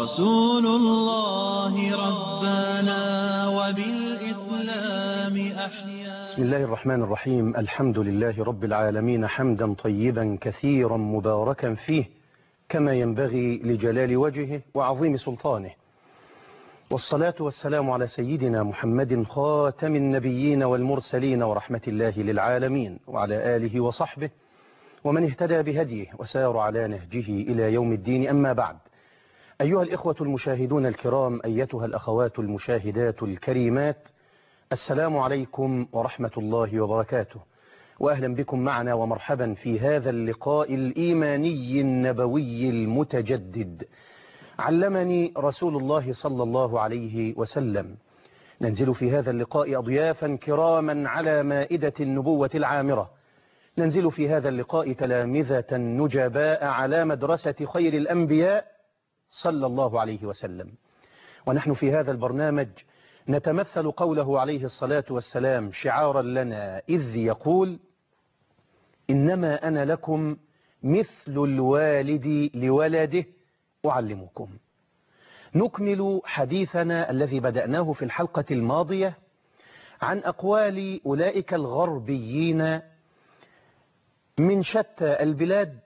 رسول الله ربنا وبالإسلام أحيا بسم الله الرحمن الرحيم الحمد لله رب العالمين حمدا طيبا كثيرا مباركا فيه كما ينبغي لجلال وجهه وعظيم سلطانه والصلاة والسلام على سيدنا محمد خاتم النبيين والمرسلين ورحمة الله للعالمين وعلى آله وصحبه ومن اهتدى بهديه وسار على نهجه إلى يوم الدين أما بعد أيها الإخوة المشاهدون الكرام أيتها الأخوات المشاهدات الكريمات السلام عليكم ورحمة الله وبركاته وأهلا بكم معنا ومرحبا في هذا اللقاء الإيماني النبوي المتجدد علمني رسول الله صلى الله عليه وسلم ننزل في هذا اللقاء أضيافا كراما على مائدة النبوة العامرة ننزل في هذا اللقاء تلامذة نجباء على مدرسة خير الأنبياء صلى الله عليه وسلم ونحن في هذا البرنامج نتمثل قوله عليه الصلاة والسلام شعارا لنا إذ يقول إنما أنا لكم مثل الوالد لولده أعلمكم نكمل حديثنا الذي بدأناه في الحلقة الماضية عن أقوال أولئك الغربيين من شتى البلاد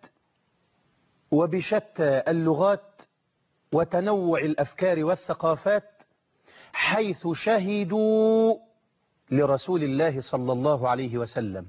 وبشتى اللغات وتنوع الأفكار والثقافات حيث شهدوا لرسول الله صلى الله عليه وسلم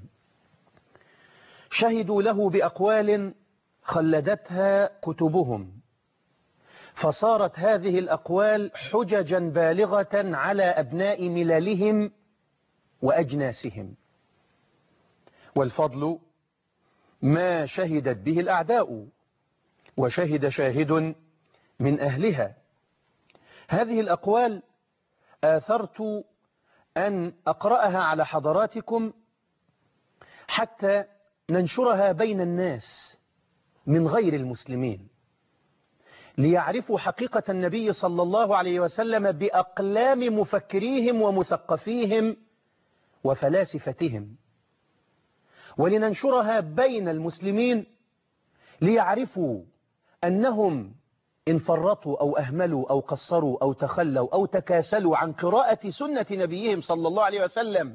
شهدوا له بأقوال خلدتها كتبهم فصارت هذه الأقوال حججا بالغة على أبناء مللهم وأجناسهم والفضل ما شهدت به الأعداء وشهد شاهد من أهلها هذه الأقوال آثرت أن أقرأها على حضراتكم حتى ننشرها بين الناس من غير المسلمين ليعرفوا حقيقة النبي صلى الله عليه وسلم بأقلام مفكريهم ومثقفيهم وفلاسفتهم ولننشرها بين المسلمين ليعرفوا أنهم إن فرطوا أو أهملوا أو قصروا أو تخلوا أو تكاسلوا عن قراءة سنة نبيهم صلى الله عليه وسلم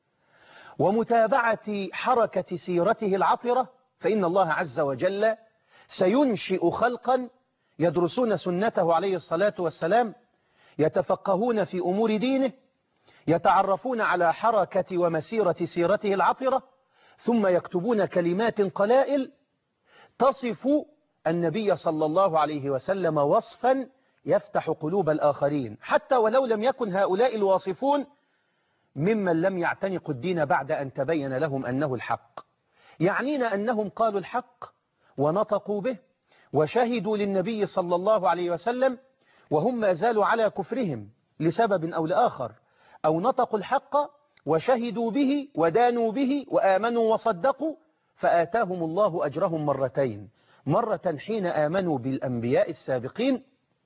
ومتابعة حركة سيرته العطرة فإن الله عز وجل سينشئ خلقا يدرسون سنته عليه الصلاة والسلام يتفقهون في أمور دينه يتعرفون على حركة ومسيرة سيرته العطرة ثم يكتبون كلمات قلائل تصف النبي صلى الله عليه وسلم وصفا يفتح قلوب الآخرين حتى ولو لم يكن هؤلاء الواصفون ممن لم يعتنقوا الدين بعد أن تبين لهم أنه الحق يعنينا أنهم قالوا الحق ونطقوا به وشهدوا للنبي صلى الله عليه وسلم وهم ما زالوا على كفرهم لسبب أو لآخر أو نطقوا الحق وشهدوا به ودانوا به وآمنوا وصدقوا فآتاهم الله أجرهم مرتين مرة حين آمنوا بالأنبياء السابقين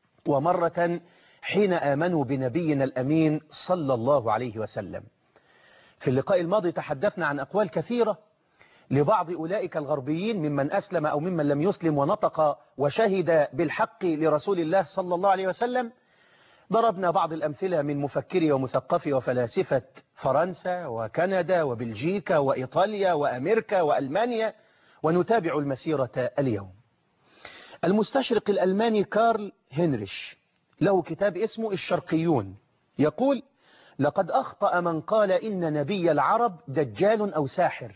ومرة حين آمنوا بنبينا الأمين صلى الله عليه وسلم في اللقاء الماضي تحدثنا عن أقوال كثيرة لبعض أولئك الغربيين ممن أسلم أو ممن لم يسلم ونطق وشهد بالحق لرسول الله صلى الله عليه وسلم ضربنا بعض الأمثلة من مفكري ومثقفي وفلاسفة فرنسا وكندا وبلجيكا وإيطاليا وأمريكا وألمانيا ونتابع المسيرة اليوم المستشرق الألماني كارل هنريش له كتاب اسمه الشرقيون يقول لقد أخطأ من قال إن نبي العرب دجال أو ساحر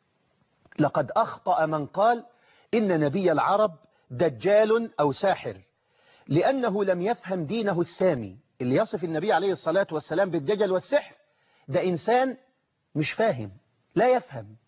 لقد أخطأ من قال إن نبي العرب دجال أو ساحر لأنه لم يفهم دينه السامي اللي يصف النبي عليه الصلاة والسلام بالدجل والسحر ده إنسان مش فاهم لا يفهم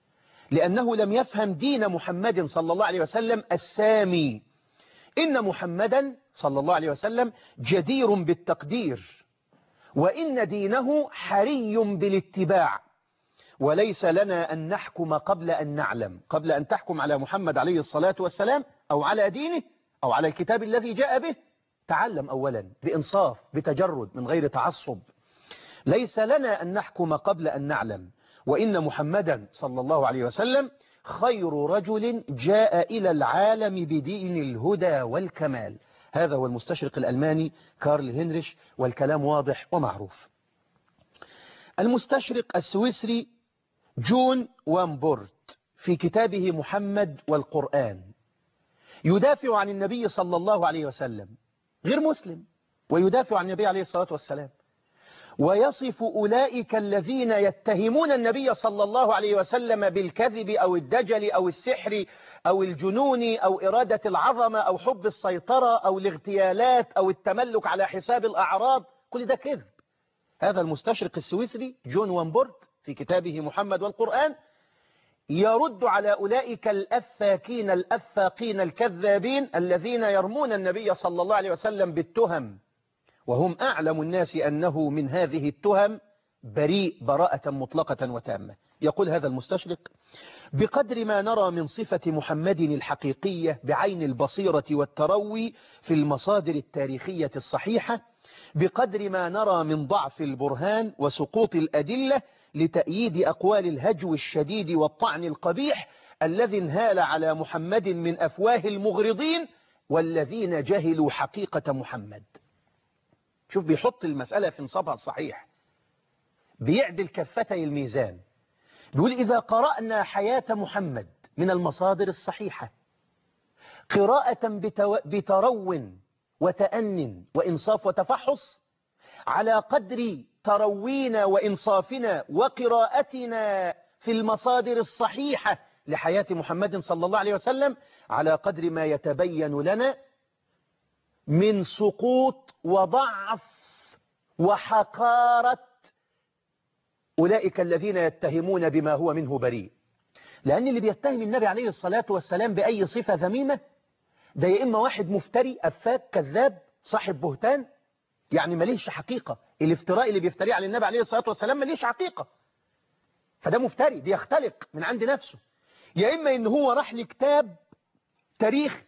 لأنه لم يفهم دين محمد صلى الله عليه وسلم السامي إن محمدا صلى الله عليه وسلم جدير بالتقدير وإن دينه حري بالاتباع وليس لنا أن نحكم قبل أن نعلم قبل أن تحكم على محمد عليه الصلاة والسلام أو على دينه أو على الكتاب الذي جاء به تعلم أولا بإنصاف بتجرد من غير تعصب ليس لنا أن نحكم قبل أن نعلم وإن محمدا صلى الله عليه وسلم خير رجل جاء إلى العالم بدين الهدى والكمال هذا هو المستشرق الألماني كارل هنريش والكلام واضح ومعروف المستشرق السويسري جون وامبورت في كتابه محمد والقرآن يدافع عن النبي صلى الله عليه وسلم غير مسلم ويدافع عن النبي عليه الصلاة والسلام ويصف أولئك الذين يتهمون النبي صلى الله عليه وسلم بالكذب أو الدجل أو السحر أو الجنون أو إرادة العظمة أو حب السيطرة أو الاغتيالات أو التملك على حساب الأعراض كل ده كذب هذا المستشرق السويسري جون وامبورت في كتابه محمد والقرآن يرد على أولئك الأفاكين الأفاقين الكذابين الذين يرمون النبي صلى الله عليه وسلم بالتهم وهم أعلم الناس أنه من هذه التهم بريء براءة مطلقة وتامة يقول هذا المستشرق بقدر ما نرى من صفة محمد الحقيقية بعين البصيرة والتروي في المصادر التاريخية الصحيحة بقدر ما نرى من ضعف البرهان وسقوط الأدلة لتأييد أقوال الهجو الشديد والطعن القبيح الذي انهال على محمد من أفواه المغرضين والذين جهلوا حقيقة محمد شوف بيحط المسألة في نصابها الصحيح بيعدل كفتي الميزان بيقول إذا قرأنا حياة محمد من المصادر الصحيحة قراءة بتو... بترو وتأن وإنصاف وتفحص على قدر تروينا وإنصافنا وقراءتنا في المصادر الصحيحة لحياة محمد صلى الله عليه وسلم على قدر ما يتبين لنا من سقوط وضعف وحقارة أولئك الذين يتهمون بما هو منه بريء لأن اللي بيتهم النبي عليه الصلاة والسلام بأي صفة ذميمة ده يا إما واحد مفتري أفاك كذاب صاحب بهتان يعني مليش حقيقة الافتراء اللي بيفتريه على النبي عليه الصلاة والسلام مليش حقيقة فده مفتري بيختلق من عند نفسه يا إما إن هو راح لكتاب تاريخ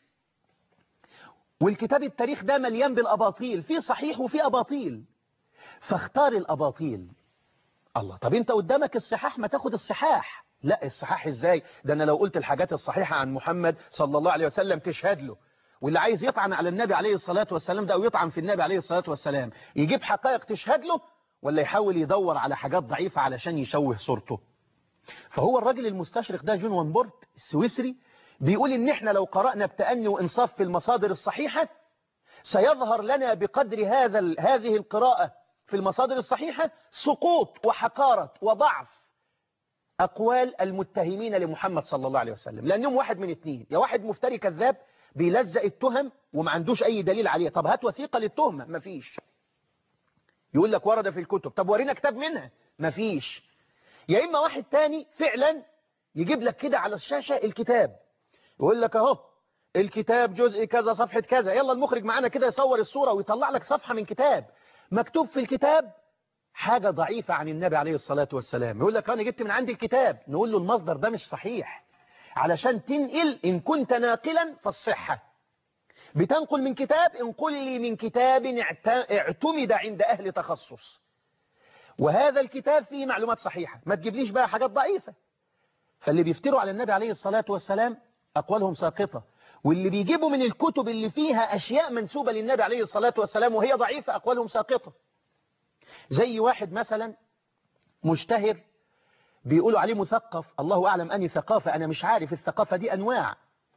والكتاب التاريخ ده مليان بالأباطيل في صحيح وفي أباطيل فاختار الأباطيل الله طب انت قدامك الصحاح ما تاخد الصحاح لا الصحاح ازاي ده انا لو قلت الحاجات الصحيحة عن محمد صلى الله عليه وسلم تشهد له واللي عايز يطعن على النبي عليه الصلاة والسلام ده او يطعن في النبي عليه الصلاة والسلام يجيب حقائق تشهد له ولا يحاول يدور على حاجات ضعيفة علشان يشوه صورته فهو الراجل المستشرق ده جون وانبورت السويسري بيقول ان احنا لو قرأنا بتأني وانصاف في المصادر الصحيحة سيظهر لنا بقدر هذا هذه القراءة في المصادر الصحيحة سقوط وحقارة وضعف أقوال المتهمين لمحمد صلى الله عليه وسلم لأنهم واحد من اثنين يا واحد مفتري كذاب بيلزق التهم وما عندوش أي دليل عليه طب هات وثيقة للتهمة مفيش يقول لك ورد في الكتب طب ورينا كتاب منها مفيش يا إما واحد تاني فعلا يجيب لك كده على الشاشة الكتاب يقول لك اهو الكتاب جزء كذا صفحة كذا يلا المخرج معانا كده يصور الصورة ويطلع لك صفحة من كتاب مكتوب في الكتاب حاجة ضعيفة عن النبي عليه الصلاة والسلام يقول لك أنا جبت من عندي الكتاب نقول له المصدر ده مش صحيح علشان تنقل إن كنت ناقلا فالصحة بتنقل من كتاب انقل لي من كتاب اعتمد عند أهل تخصص وهذا الكتاب فيه معلومات صحيحة ما تجيبليش بقى حاجات ضعيفة فاللي بيفتروا على النبي عليه الصلاة والسلام أقوالهم ساقطة واللي بيجيبوا من الكتب اللي فيها أشياء منسوبة للنبي عليه الصلاة والسلام وهي ضعيفة أقوالهم ساقطة زي واحد مثلا مشتهر بيقولوا عليه مثقف الله أعلم أني ثقافة أنا مش عارف الثقافة دي أنواع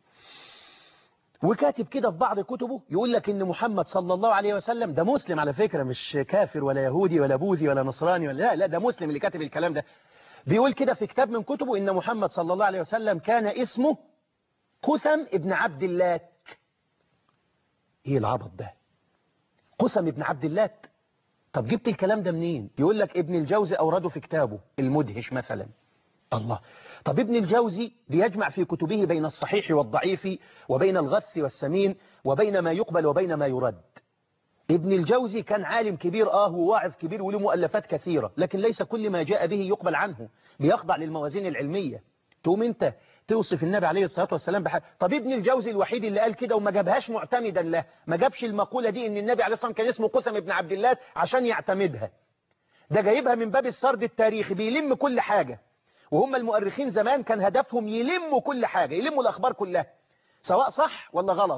وكاتب كده في بعض كتبه يقول لك إن محمد صلى الله عليه وسلم ده مسلم على فكرة مش كافر ولا يهودي ولا بوذي ولا نصراني ولا لا لا ده مسلم اللي كاتب الكلام ده بيقول كده في كتاب من كتبه إن محمد صلى الله عليه وسلم كان اسمه قثم ابن عبد اللات ايه العبط ده قثم ابن عبد اللات طب جبت الكلام ده منين يقول لك ابن الجوزي أورده في كتابه المدهش مثلا الله طب ابن الجوزي بيجمع في كتبه بين الصحيح والضعيف وبين الغث والسمين وبين ما يقبل وبين ما يرد ابن الجوزي كان عالم كبير آه وواعظ كبير وله مؤلفات كثيرة لكن ليس كل ما جاء به يقبل عنه بيخضع للموازين العلمية تقوم انت توصف النبي عليه الصلاة والسلام بحاجة طب ابن الجوزي الوحيد اللي قال كده وما جابهاش معتمدا له ما جابش المقولة دي ان النبي عليه الصلاة والسلام كان اسمه قسم ابن عبد الله عشان يعتمدها ده جايبها من باب السرد التاريخي بيلم كل حاجة وهم المؤرخين زمان كان هدفهم يلموا كل حاجة يلموا الأخبار كلها سواء صح ولا غلط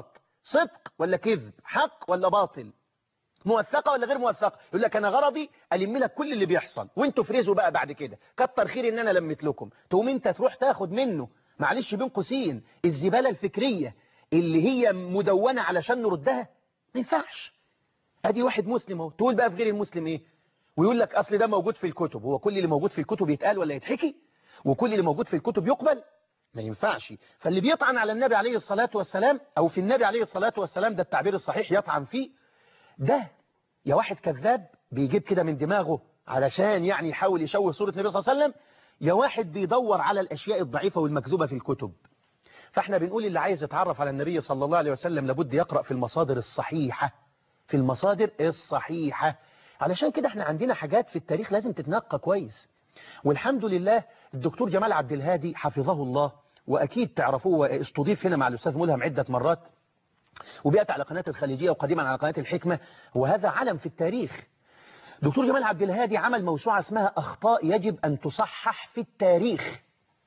صدق ولا كذب حق ولا باطل موثقة ولا غير موثقة يقول لك أنا غرضي ألم لك كل اللي بيحصل وانتوا فرزوا بقى بعد كده كتر خير إن أنا لمت لكم تقوم انت تروح تاخد منه معلش بين قوسين الزبالة الفكرية اللي هي مدونة علشان نردها ما ينفعش ادي واحد مسلم اهو تقول بقى في غير المسلم ايه ويقول لك اصل ده موجود في الكتب هو كل اللي موجود في الكتب يتقال ولا يتحكي وكل اللي موجود في الكتب يقبل ما ينفعش فاللي بيطعن على النبي عليه الصلاة والسلام او في النبي عليه الصلاة والسلام ده التعبير الصحيح يطعن فيه ده يا واحد كذاب بيجيب كده من دماغه علشان يعني يحاول يشوه صورة النبي صلى الله عليه وسلم يا واحد بيدور على الاشياء الضعيفة والمكذوبة في الكتب فاحنا بنقول اللي عايز يتعرف على النبي صلى الله عليه وسلم لابد يقرأ في المصادر الصحيحة في المصادر الصحيحة علشان كده احنا عندنا حاجات في التاريخ لازم تتنقى كويس والحمد لله الدكتور جمال عبد الهادي حفظه الله وأكيد تعرفوه استضيف هنا مع الأستاذ ملهم عدة مرات وبيأتي على قناة الخليجية وقديما على قناة الحكمة وهذا علم في التاريخ دكتور جمال عبد الهادي عمل موسوعة اسمها أخطاء يجب أن تصحح في التاريخ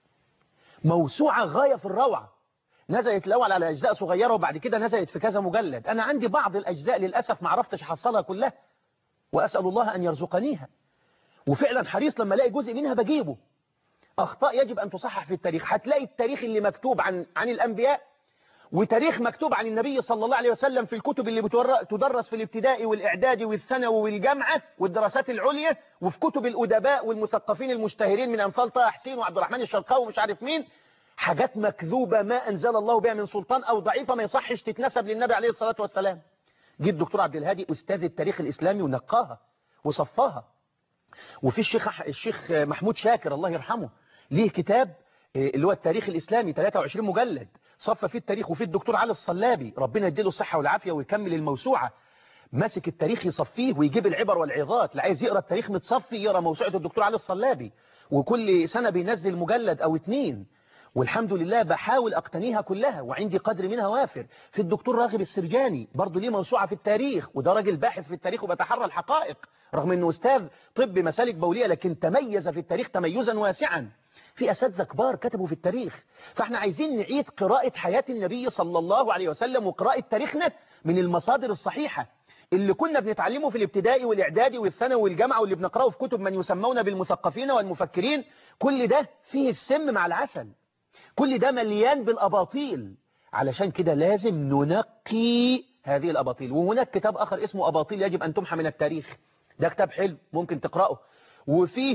موسوعة غاية في الروعة نزلت الأول على أجزاء صغيرة وبعد كده نزلت في كذا مجلد أنا عندي بعض الأجزاء للأسف ما عرفتش أحصلها كلها وأسأل الله أن يرزقنيها وفعلا حريص لما الاقي جزء منها بجيبه أخطاء يجب أن تصحح في التاريخ هتلاقي التاريخ اللي مكتوب عن عن الأنبياء وتاريخ مكتوب عن النبي صلى الله عليه وسلم في الكتب اللي تدرس في الابتدائي والإعدادي والثانوي والجامعة والدراسات العليا وفي كتب الأدباء والمثقفين المشتهرين من أمثال طه حسين وعبد الرحمن الشرقاوي ومش عارف مين حاجات مكذوبة ما أنزل الله بها من سلطان أو ضعيفة ما يصحش تتنسب للنبي عليه الصلاة والسلام جه الدكتور عبد الهادي أستاذ التاريخ الإسلامي ونقاها وصفاها وفي الشيخ الشيخ محمود شاكر الله يرحمه ليه كتاب اللي هو التاريخ الإسلامي 23 مجلد صف فيه التاريخ وفيه الدكتور علي الصلابي ربنا يديله الصحة والعافية ويكمل الموسوعة ماسك التاريخ يصفيه ويجيب العبر والعظات اللي عايز يقرا التاريخ متصفي يقرا موسوعة الدكتور علي الصلابي وكل سنة بينزل مجلد أو اتنين والحمد لله بحاول أقتنيها كلها وعندي قدر منها وافر في الدكتور راغب السرجاني برضه ليه موسوعة في التاريخ وده راجل باحث في التاريخ وبتحرى الحقائق رغم أنه أستاذ طب مسالك بولية لكن تميز في التاريخ تميزا واسعا في أساتذة كبار كتبوا في التاريخ فاحنا عايزين نعيد قراءة حياة النبي صلى الله عليه وسلم وقراءة تاريخنا من المصادر الصحيحة اللي كنا بنتعلمه في الابتدائي والإعدادي والثانوي والجامعة واللي بنقرأه في كتب من يسمون بالمثقفين والمفكرين كل ده فيه السم مع العسل كل ده مليان بالأباطيل علشان كده لازم ننقي هذه الأباطيل وهناك كتاب آخر اسمه أباطيل يجب أن تمحى من التاريخ ده كتاب حلو ممكن تقرأه وفيه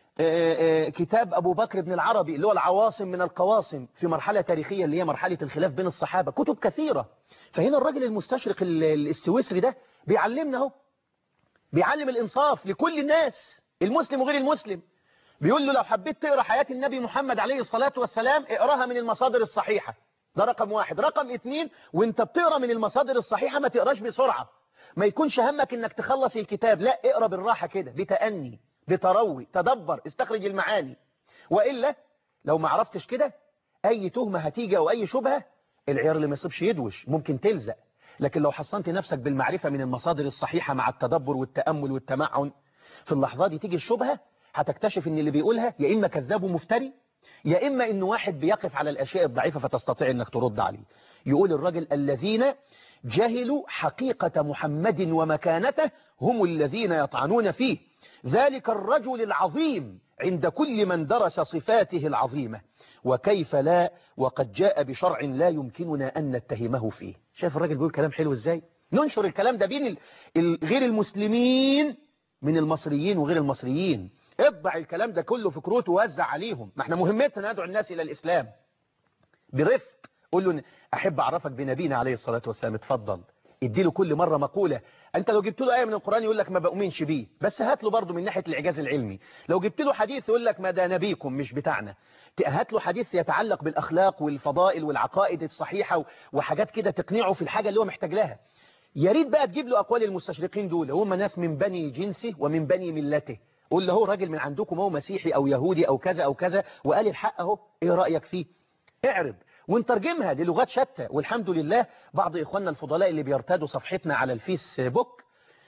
كتاب أبو بكر بن العربي اللي هو العواصم من القواصم في مرحلة تاريخية اللي هي مرحلة الخلاف بين الصحابة كتب كثيرة فهنا الراجل المستشرق السويسري ده بيعلمنا اهو بيعلم الإنصاف لكل الناس المسلم وغير المسلم بيقول له لو حبيت تقرأ حياة النبي محمد عليه الصلاة والسلام اقراها من المصادر الصحيحة ده رقم واحد رقم اتنين وانت بتقرأ من المصادر الصحيحة ما تقراش بسرعة ما يكونش همك انك تخلص الكتاب لا اقرأ بالراحة كده بتأني بتروي تدبر استخرج المعاني وإلا لو ما عرفتش كده أي تهمة هتيجي أو أي شبهة العيار اللي ما يصيبش يدوش ممكن تلزق لكن لو حصنت نفسك بالمعرفة من المصادر الصحيحة مع التدبر والتأمل والتمعن في اللحظة دي تيجي الشبهة هتكتشف ان اللي بيقولها يا إما كذاب ومفتري يا إما إنه واحد بيقف على الأشياء الضعيفة فتستطيع أنك ترد عليه يقول الرجل الذين جهلوا حقيقة محمد ومكانته هم الذين يطعنون فيه ذلك الرجل العظيم عند كل من درس صفاته العظيمة وكيف لا وقد جاء بشرع لا يمكننا أن نتهمه فيه شايف الراجل بيقول كلام حلو ازاي ننشر الكلام ده بين غير المسلمين من المصريين وغير المصريين اطبع الكلام ده كله في كروت ووزع عليهم ما احنا مهمتنا ندعو الناس إلى الإسلام برفق قول له أحب أعرفك بنبينا عليه الصلاة والسلام اتفضل اديله كل مرة مقولة انت لو جبت له آية من القرآن يقول لك ما بؤمنش بيه بس هات له برضه من ناحية الإعجاز العلمي لو جبت له حديث يقول لك ما ده نبيكم مش بتاعنا هات له حديث يتعلق بالأخلاق والفضائل والعقائد الصحيحة وحاجات كده تقنعه في الحاجة اللي هو محتاج لها يا ريت بقى تجيب له أقوال المستشرقين دول هم ناس من بني جنسه ومن بني ملته قول له هو راجل من عندكم هو مسيحي أو يهودي أو كذا أو كذا وقال الحق اهو ايه رأيك فيه اعرض ونترجمها للغات شتى والحمد لله بعض إخواننا الفضلاء اللي بيرتادوا صفحتنا على الفيسبوك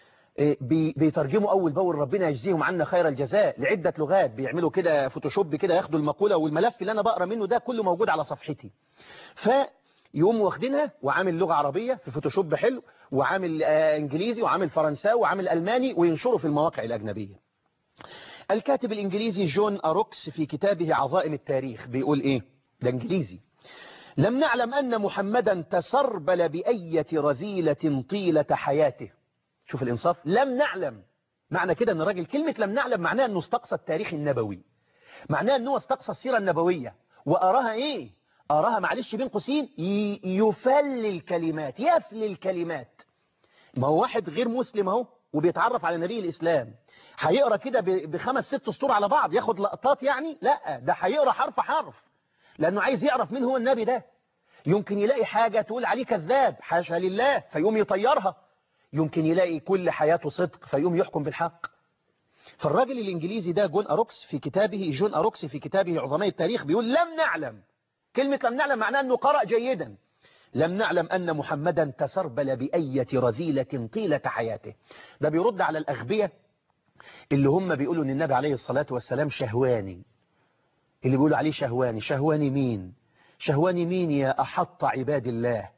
بيترجموا أول بأول ربنا يجزيهم عنا خير الجزاء لعدة لغات بيعملوا كده فوتوشوب كده ياخدوا المقولة والملف اللي أنا بقرأ منه ده كله موجود على صفحتي يقوم واخدينها وعامل لغة عربية في فوتوشوب حلو وعامل آه انجليزي وعامل فرنساوي وعامل الماني وينشره في المواقع الاجنبية الكاتب الانجليزي جون اروكس في كتابه عظائم التاريخ بيقول ايه ده انجليزي لم نعلم ان محمدا تسربل بأية رذيلة طيلة حياته شوف الانصاف لم نعلم معنى كده ان الراجل كلمة لم نعلم معناها انه استقصى التاريخ النبوي معناها انه استقصى السيرة النبوية وأراها ايه أراها معلش بين قوسين يفل الكلمات يفل الكلمات ما هو واحد غير مسلم اهو وبيتعرف على نبي الإسلام هيقرا كده بخمس ست سطور على بعض ياخد لقطات يعني لا ده هيقرا حرف حرف لأنه عايز يعرف مين هو النبي ده يمكن يلاقي حاجة تقول عليه كذاب حاشا لله فيقوم يطيرها يمكن يلاقي كل حياته صدق فيقوم يحكم بالحق فالراجل الإنجليزي ده جون أروكس في كتابه جون أروكس في كتابه عظماء التاريخ بيقول لم نعلم كلمة لم نعلم معناه أنه قرأ جيدا لم نعلم أن محمدا تسربل بأية رذيلة طيلة حياته ده بيرد على الأغبية اللي هم بيقولوا أن النبي عليه الصلاة والسلام شهواني اللي بيقولوا عليه شهواني شهواني مين شهواني مين يا أحط عباد الله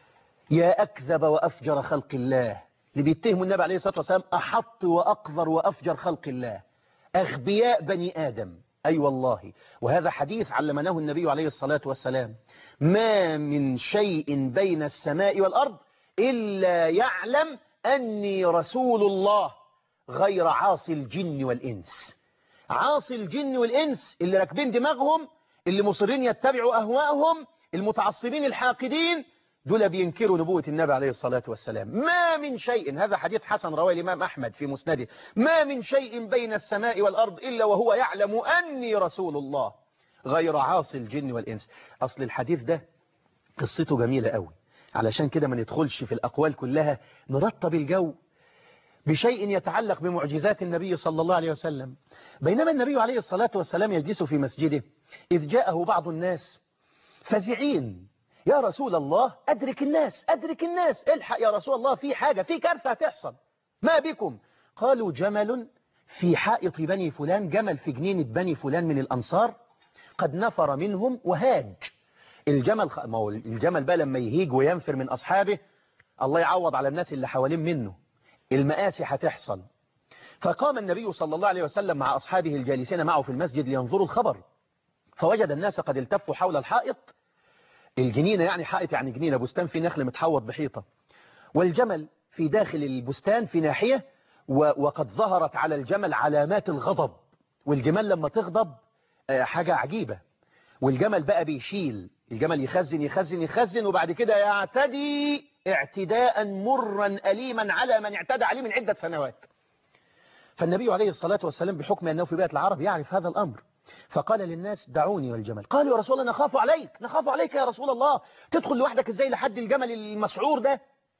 يا أكذب وأفجر خلق الله اللي بيتهموا النبي عليه الصلاة والسلام أحط وأقذر وأفجر خلق الله أغبياء بني آدم أي أيوة والله وهذا حديث علمناه النبي عليه الصلاة والسلام ما من شيء بين السماء والأرض إلا يعلم أني رسول الله غير عاصي الجن والإنس عاصي الجن والإنس اللي راكبين دماغهم اللي مصرين يتبعوا أهواءهم المتعصبين الحاقدين دول بينكروا نبوة النبي عليه الصلاة والسلام ما من شيء هذا حديث حسن رواه الإمام أحمد في مسنده ما من شيء بين السماء والأرض إلا وهو يعلم أني رسول الله غير عاصي الجن والإنس أصل الحديث ده قصته جميلة قوي علشان كده ما ندخلش في الأقوال كلها نرتب الجو بشيء يتعلق بمعجزات النبي صلى الله عليه وسلم بينما النبي عليه الصلاة والسلام يجلس في مسجده إذ جاءه بعض الناس فزعين يا رسول الله أدرك الناس أدرك الناس الحق يا رسول الله في حاجة في كارثة هتحصل ما بكم قالوا جمل في حائط بني فلان جمل في جنينة بني فلان من الأنصار قد نفر منهم وهاج الجمل خ... ما هو الجمل بقى لما يهيج وينفر من أصحابه الله يعوض على الناس اللي حوالين منه المآسي هتحصل فقام النبي صلى الله عليه وسلم مع أصحابه الجالسين معه في المسجد لينظروا الخبر فوجد الناس قد التفوا حول الحائط الجنينة يعني حائط يعني جنينة بستان في نخل متحوط بحيطة والجمل في داخل البستان في ناحية وقد ظهرت على الجمل علامات الغضب والجمال لما تغضب حاجة عجيبة والجمل بقى بيشيل الجمل يخزن يخزن يخزن وبعد كده يعتدي اعتداء مرا أليما على من اعتدى عليه من عدة سنوات فالنبي عليه الصلاة والسلام بحكم أنه في بيئة العرب يعرف هذا الأمر فقال للناس دعوني والجمل قالوا يا رسول الله نخاف عليك نخاف عليك يا رسول الله تدخل لوحدك ازاي لحد الجمل المسعور ده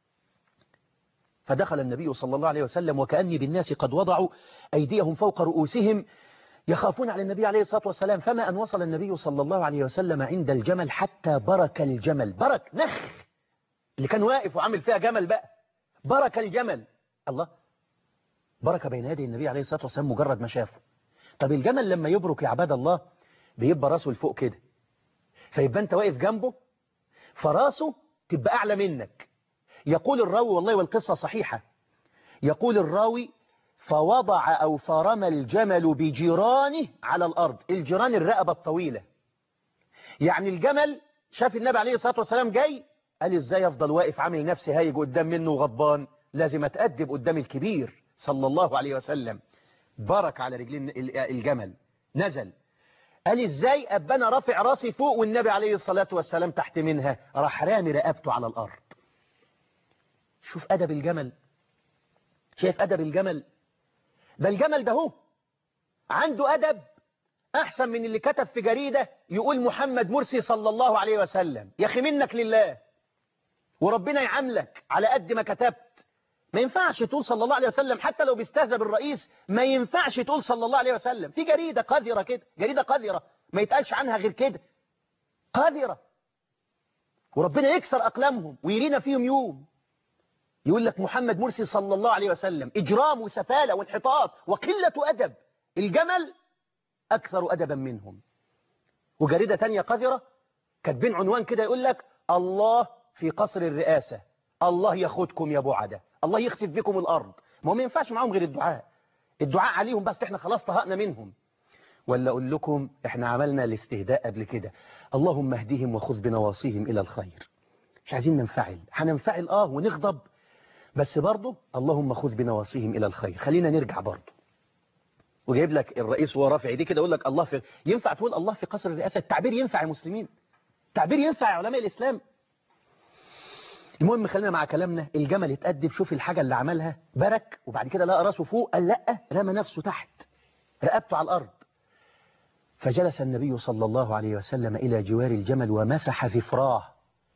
فدخل النبي صلى الله عليه وسلم وكأني بالناس قد وضعوا أيديهم فوق رؤوسهم يخافون على النبي عليه الصلاة والسلام فما أن وصل النبي صلى الله عليه وسلم عند الجمل حتى برك الجمل برك نخ اللي كان واقف وعامل فيها جمل بقى برك الجمل الله برك بين يدي النبي عليه الصلاة والسلام مجرد ما شافه طب الجمل لما يبرك يا عباد الله بيبقى راسه لفوق كده فيبقى انت واقف جنبه فراسه تبقى أعلى منك يقول الراوي والله والقصة صحيحة يقول الراوي فوضع أو فرم الجمل بجيرانه على الأرض الجيران الرقبة الطويلة يعني الجمل شاف النبي عليه الصلاة والسلام جاي قال ازاي افضل واقف عامل نفسي هايج قدام منه وغضبان لازم اتأدب قدام الكبير صلى الله عليه وسلم برك على رجلين الجمل نزل قال ازاي ابقى انا رافع راسي فوق والنبي عليه الصلاة والسلام تحت منها راح رامي رقبته على الارض شوف ادب الجمل شايف ادب الجمل ده الجمل ده هو عنده ادب احسن من اللي كتب في جريدة يقول محمد مرسي صلى الله عليه وسلم يا اخي منك لله وربنا يعاملك على قد ما كتبت ما ينفعش تقول صلى الله عليه وسلم حتى لو بيستهزأ بالرئيس ما ينفعش تقول صلى الله عليه وسلم في جريدة قذرة كده جريدة قذرة ما يتقالش عنها غير كده قذرة وربنا يكسر أقلامهم ويرينا فيهم يوم يقول لك محمد مرسي صلى الله عليه وسلم إجرام وسفالة وانحطاط وقلة أدب الجمل أكثر أدبا منهم وجريدة تانية قذرة كاتبين عنوان كده يقول لك الله في قصر الرئاسة الله ياخدكم يا بعدة الله يخسف بكم الأرض ما هو ما ينفعش معاهم غير الدعاء الدعاء عليهم بس احنا خلاص طهقنا منهم ولا أقول لكم احنا عملنا الاستهداء قبل كده اللهم اهدهم وخذ بنواصيهم إلى الخير مش عايزين ننفعل هننفعل اه ونغضب بس برضه اللهم خذ بنواصيهم إلى الخير خلينا نرجع برضه وجايب لك الرئيس وهو رافع ايديه كده يقول لك الله في ينفع تقول الله في قصر الرئاسة التعبير ينفع يا مسلمين التعبير ينفع يا علماء الإسلام المهم خلينا مع كلامنا الجمل اتأدب شوف الحاجة اللي عملها برك وبعد كده لقى راسه فوق قال لا رمى نفسه تحت رقبته على الأرض فجلس النبي صلى الله عليه وسلم إلى جوار الجمل ومسح ذفراه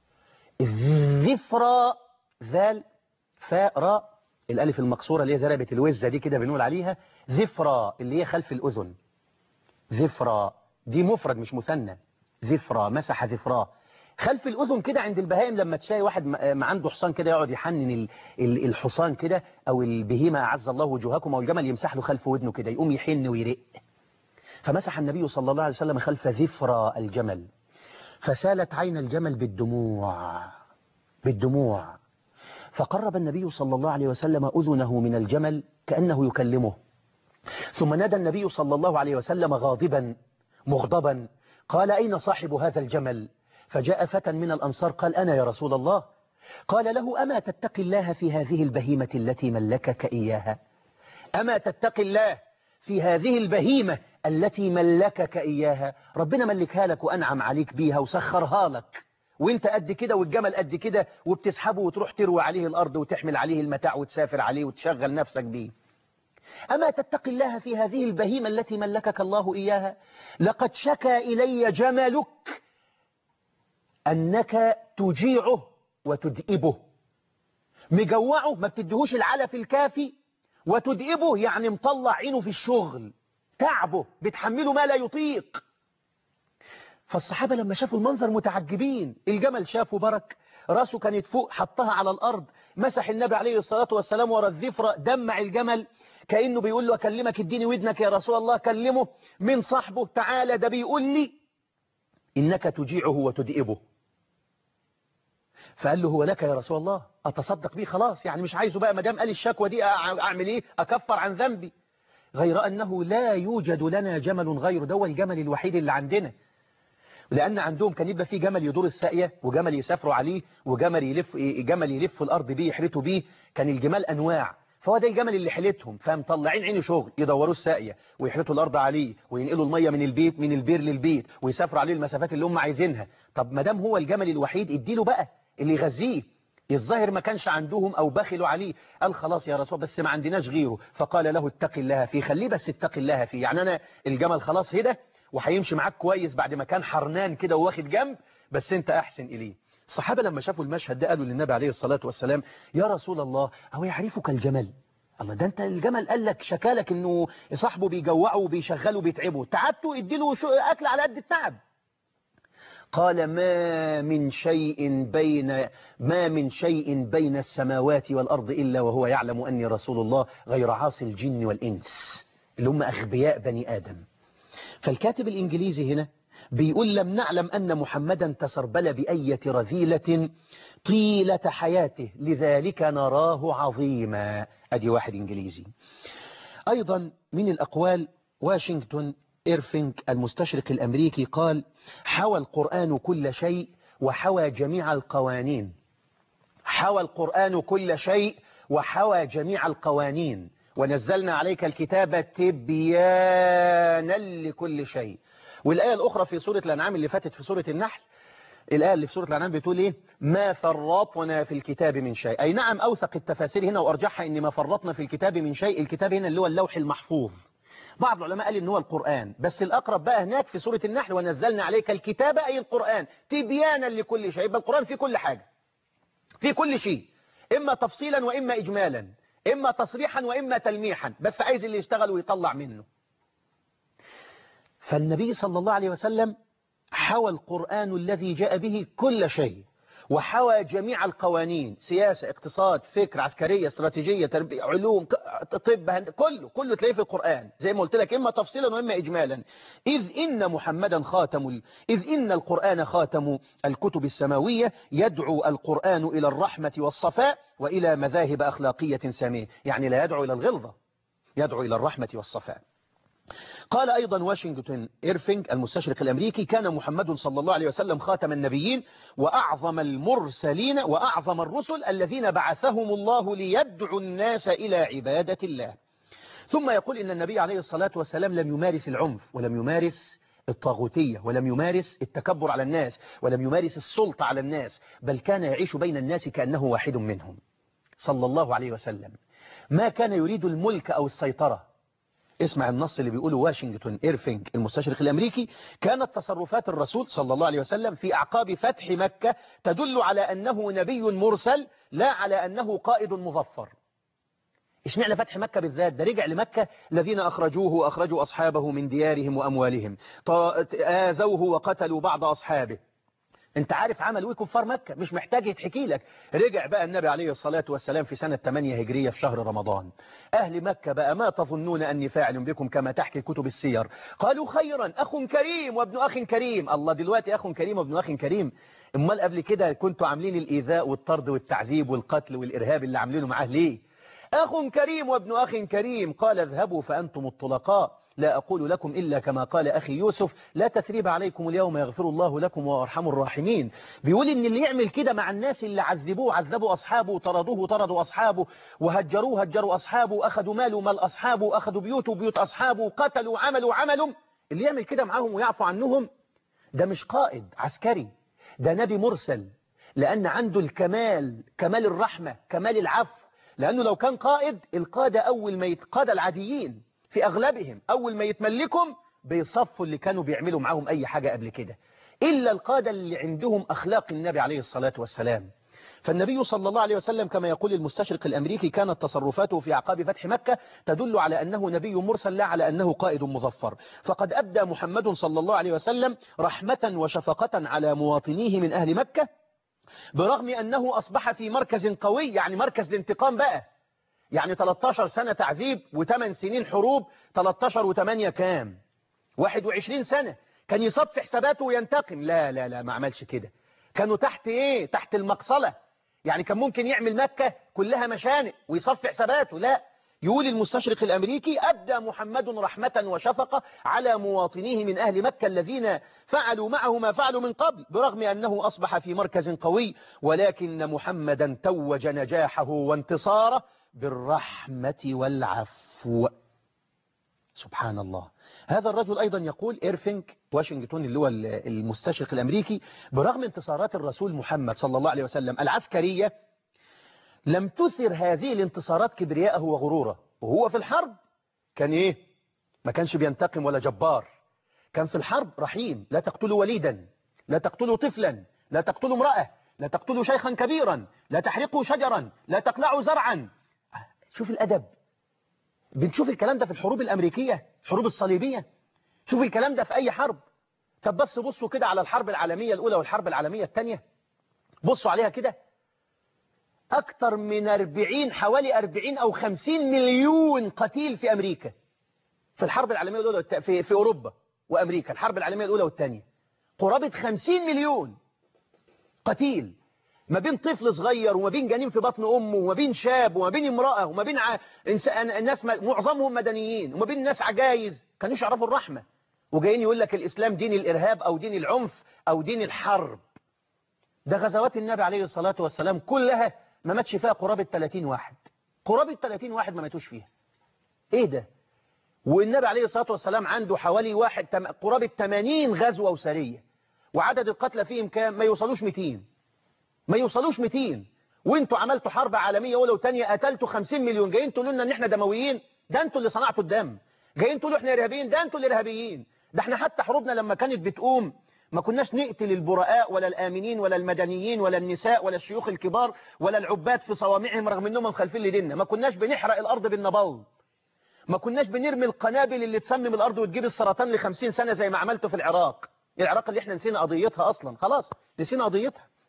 الذفرى ذال فاء راء الألف المقصورة اللي هي زربة الوزة دي كده بنقول عليها ذفرى اللي هي خلف الأذن ذفرى دي مفرد مش مثنى ذفرى مسح ذفراه خلف الأذن كده عند البهائم لما تلاقي واحد ما عنده حصان كده يقعد يحنن الحصان كده أو البهيمة أعز الله وجوهكم أو الجمل يمسح له خلف ودنه كده يقوم يحن ويرق فمسح النبي صلى الله عليه وسلم خلف ذفرى الجمل فسالت عين الجمل بالدموع بالدموع فقرب النبي صلى الله عليه وسلم أذنه من الجمل كأنه يكلمه ثم نادى النبي صلى الله عليه وسلم غاضبا مغضبا قال أين صاحب هذا الجمل فجاء فتى من الأنصار قال أنا يا رسول الله قال له أما تتقي الله في هذه البهيمة التي ملكك إياها أما تتقي الله في هذه البهيمة التي ملكك إياها ربنا ملكها لك وأنعم عليك بيها وسخرها لك وانت قد كده والجمل قد كده وبتسحبه وتروح تروي عليه الأرض وتحمل عليه المتاع وتسافر عليه وتشغل نفسك بيه أما تتقي الله في هذه البهيمة التي ملكك الله إياها لقد شكى إلي جملك أنك تجيعه وتدئبه مجوعه ما بتديهوش العلف الكافي وتدئبه يعني مطلع عينه في الشغل تعبه بتحمله ما لا يطيق فالصحابة لما شافوا المنظر متعجبين الجمل شافوا برك راسه كانت فوق حطها على الأرض مسح النبي عليه الصلاة والسلام ورا الذفرة دمع الجمل كأنه بيقول له أكلمك اديني ودنك يا رسول الله كلمه من صاحبه تعالى ده بيقول لي إنك تجيعه وتدئبه فقال له هو لك يا رسول الله أتصدق بيه خلاص يعني مش عايزه بقى مدام قال الشكوى دي أعمل إيه أكفر عن ذنبي غير أنه لا يوجد لنا جمل غير ده الجمل الوحيد اللي عندنا لأن عندهم كان يبقى فيه جمل يدور الساقية وجمل يسافروا عليه وجمل يلف جمل يلف الأرض بيه يحرتوا بيه كان الجمال أنواع فهو ده الجمل اللي حلتهم فمطلعين عينه شغل يدوروا الساقية ويحرتوا الأرض عليه وينقلوا المية من البيت من البير للبيت ويسافروا عليه المسافات اللي هم عايزينها طب ما دام هو الجمل الوحيد اديله بقى اللي يغذيه الظاهر ما كانش عندهم أو بخلوا عليه قال خلاص يا رسول بس ما عندناش غيره فقال له اتق الله فيه خليه بس اتق الله فيه يعني أنا الجمل خلاص هدى وهيمشي معاك كويس بعد ما كان حرنان كده وواخد جنب بس انت أحسن إليه الصحابة لما شافوا المشهد ده قالوا للنبي عليه الصلاة والسلام يا رسول الله هو يعرفك الجمل الله ده انت الجمل قال لك شكالك انه صاحبه بيجوعه وبيشغله وبيتعبه تعبته اديله اكل على قد التعب قال ما من شيء بين ما من شيء بين السماوات والأرض إلا وهو يعلم أني رسول الله غير عاصي الجن والإنس اللي هم أغبياء بني آدم فالكاتب الإنجليزي هنا بيقول لم نعلم أن محمدا تسربل بأية رذيلة طيلة حياته لذلك نراه عظيما أدي واحد إنجليزي أيضا من الأقوال واشنطن إيرفينج المستشرق الأمريكي قال حوى القرآن كل شيء وحوى جميع القوانين حوى القرآن كل شيء وحوى جميع القوانين ونزلنا عليك الكتاب تبيانا لكل شيء والآية الأخرى في سورة الأنعام اللي فاتت في سورة النحل الآية اللي في سورة الأنعام بتقول إيه ما فرطنا في الكتاب من شيء أي نعم أوثق التفاسير هنا وأرجحها إن ما فرطنا في الكتاب من شيء الكتاب هنا اللي هو اللوح المحفوظ بعض العلماء قال إن هو القرآن بس الأقرب بقى هناك في سورة النحل ونزلنا عليك الكتاب أي القرآن تبيانا لكل شيء يبقى القرآن في كل حاجة في كل شيء إما تفصيلا وإما إجمالا إما تصريحا وإما تلميحا بس عايز اللي يشتغل ويطلع منه فالنبي صلى الله عليه وسلم حوى القرآن الذي جاء به كل شيء وحوى جميع القوانين سياسة اقتصاد فكر عسكرية استراتيجية تربية علوم ك- طب هند... كله كله تلاقيه في القرآن زي ما قلت لك إما تفصيلا وإما إجمالا إذ إن محمدا خاتم ال... إذ إن القرآن خاتم الكتب السماوية يدعو القرآن إلى الرحمة والصفاء وإلى مذاهب أخلاقية سامية يعني لا يدعو إلى الغلظة يدعو إلى الرحمة والصفاء قال أيضا واشنطن إيرفينج المستشرق الأمريكي كان محمد صلى الله عليه وسلم خاتم النبيين وأعظم المرسلين وأعظم الرسل الذين بعثهم الله ليدعو الناس إلى عبادة الله ثم يقول إن النبي عليه الصلاة والسلام لم يمارس العنف ولم يمارس الطاغوتية ولم يمارس التكبر على الناس ولم يمارس السلطة على الناس بل كان يعيش بين الناس كأنه واحد منهم صلى الله عليه وسلم ما كان يريد الملك أو السيطرة اسمع النص اللي بيقوله واشنطن إيرفينج المستشرق الأمريكي كانت تصرفات الرسول صلى الله عليه وسلم في أعقاب فتح مكة تدل على أنه نبي مرسل لا على أنه قائد مظفر اشمعنى فتح مكة بالذات ده رجع لمكة الذين أخرجوه وأخرجوا أصحابه من ديارهم وأموالهم ط- آذوه وقتلوا بعض أصحابه انت عارف عملوا ايه كفار مكة مش محتاج يتحكي لك رجع بقى النبي عليه الصلاة والسلام في سنة 8 هجرية في شهر رمضان أهل مكة بقى ما تظنون أني فاعل بكم كما تحكي كتب السير قالوا خيرا أخ كريم وابن أخ كريم الله دلوقتي أخ كريم وابن أخ كريم امال قبل كده كنتوا عاملين الإيذاء والطرد والتعذيب والقتل والإرهاب اللي عاملينه معاه ليه أخ كريم وابن أخ كريم قال اذهبوا فأنتم الطلقاء لا أقول لكم إلا كما قال أخي يوسف لا تثريب عليكم اليوم يغفر الله لكم وأرحم الراحمين بيقول إن اللي يعمل كده مع الناس اللي عذبوه عذبوا أصحابه طردوه طردوا أصحابه وهجروه هجروا أصحابه أخذوا ماله مال أصحابه أخذوا بيوته بيوت أصحابه قتلوا عملوا عملوا اللي يعمل كده معاهم ويعفو عنهم ده مش قائد عسكري ده نبي مرسل لأن عنده الكمال كمال الرحمة كمال العفو لأنه لو كان قائد القادة أول ما يتقادى العاديين في أغلبهم أول ما يتملكهم بيصفوا اللي كانوا بيعملوا معاهم أي حاجة قبل كده إلا القادة اللي عندهم أخلاق النبي عليه الصلاة والسلام فالنبي صلى الله عليه وسلم كما يقول المستشرق الأمريكي كانت تصرفاته في أعقاب فتح مكة تدل على أنه نبي مرسل لا على أنه قائد مظفر فقد أبدى محمد صلى الله عليه وسلم رحمة وشفقة على مواطنيه من أهل مكة برغم أنه أصبح في مركز قوي يعني مركز الانتقام بقى يعني 13 سنة تعذيب و8 سنين حروب 13 و8 كام 21 سنة كان يصف حساباته وينتقم لا لا لا ما عملش كده كانوا تحت ايه تحت المقصلة يعني كان ممكن يعمل مكة كلها مشانق ويصف حساباته لا يقول المستشرق الأمريكي أبدى محمد رحمة وشفقة على مواطنيه من أهل مكة الذين فعلوا معه ما فعلوا من قبل برغم أنه أصبح في مركز قوي ولكن محمدا توج نجاحه وانتصاره بالرحمة والعفو سبحان الله هذا الرجل أيضا يقول إيرفينك واشنطن اللي هو المستشرق الأمريكي برغم انتصارات الرسول محمد صلى الله عليه وسلم العسكرية لم تثر هذه الانتصارات كبرياءه وغروره وهو في الحرب كان إيه ما كانش بينتقم ولا جبار كان في الحرب رحيم لا تقتلوا وليدا لا تقتلوا طفلا لا تقتلوا امرأة لا تقتلوا شيخا كبيرا لا تحرقوا شجرا لا تقلعوا زرعا شوف الأدب بنشوف الكلام ده في الحروب الأمريكية الحروب الصليبية شوف الكلام ده في أي حرب طب بس بصوا كده على الحرب العالمية الأولى والحرب العالمية الثانية بصوا عليها كده أكثر من 40 حوالي 40 أو 50 مليون قتيل في أمريكا في الحرب العالمية الأولى والت... في... في أوروبا وأمريكا الحرب العالمية الأولى والثانية قرابة 50 مليون قتيل ما بين طفل صغير وما بين جنين في بطن أمه وما بين شاب وما بين امرأة وما بين ع... الناس معظمهم مدنيين وما بين ناس عجايز كانوش يعرفوا الرحمة وجايين يقول لك الإسلام دين الإرهاب أو دين العنف أو دين الحرب ده غزوات النبي عليه الصلاة والسلام كلها ما ماتش فيها قرابة 30 واحد قرابة 30 واحد ما ماتوش فيها ايه ده والنبي عليه الصلاة والسلام عنده حوالي واحد تم... قرابة 80 غزوة وسرية وعدد القتلى فيهم كام ما يوصلوش 200 ما يوصلوش 200 وانتوا عملتوا حرب عالمية أولى وثانيه قتلتوا 50 مليون جايين تقولوا لنا ان احنا دمويين ده انتوا اللي صنعتوا الدم جايين تقولوا احنا ارهابيين ده انتوا اللي ارهابيين ده احنا حتى حروبنا لما كانت بتقوم ما كناش نقتل البراء ولا الآمنين ولا المدنيين ولا النساء ولا الشيوخ الكبار ولا العباد في صوامعهم رغم انهم مخالفين لديننا ما كناش بنحرق الأرض بالنبال ما كناش بنرمي القنابل اللي تسمم الأرض وتجيب السرطان ل 50 سنة زي ما عملته في العراق العراق اللي احنا نسينا قضيتها أصلا خلاص نسينا قضيتها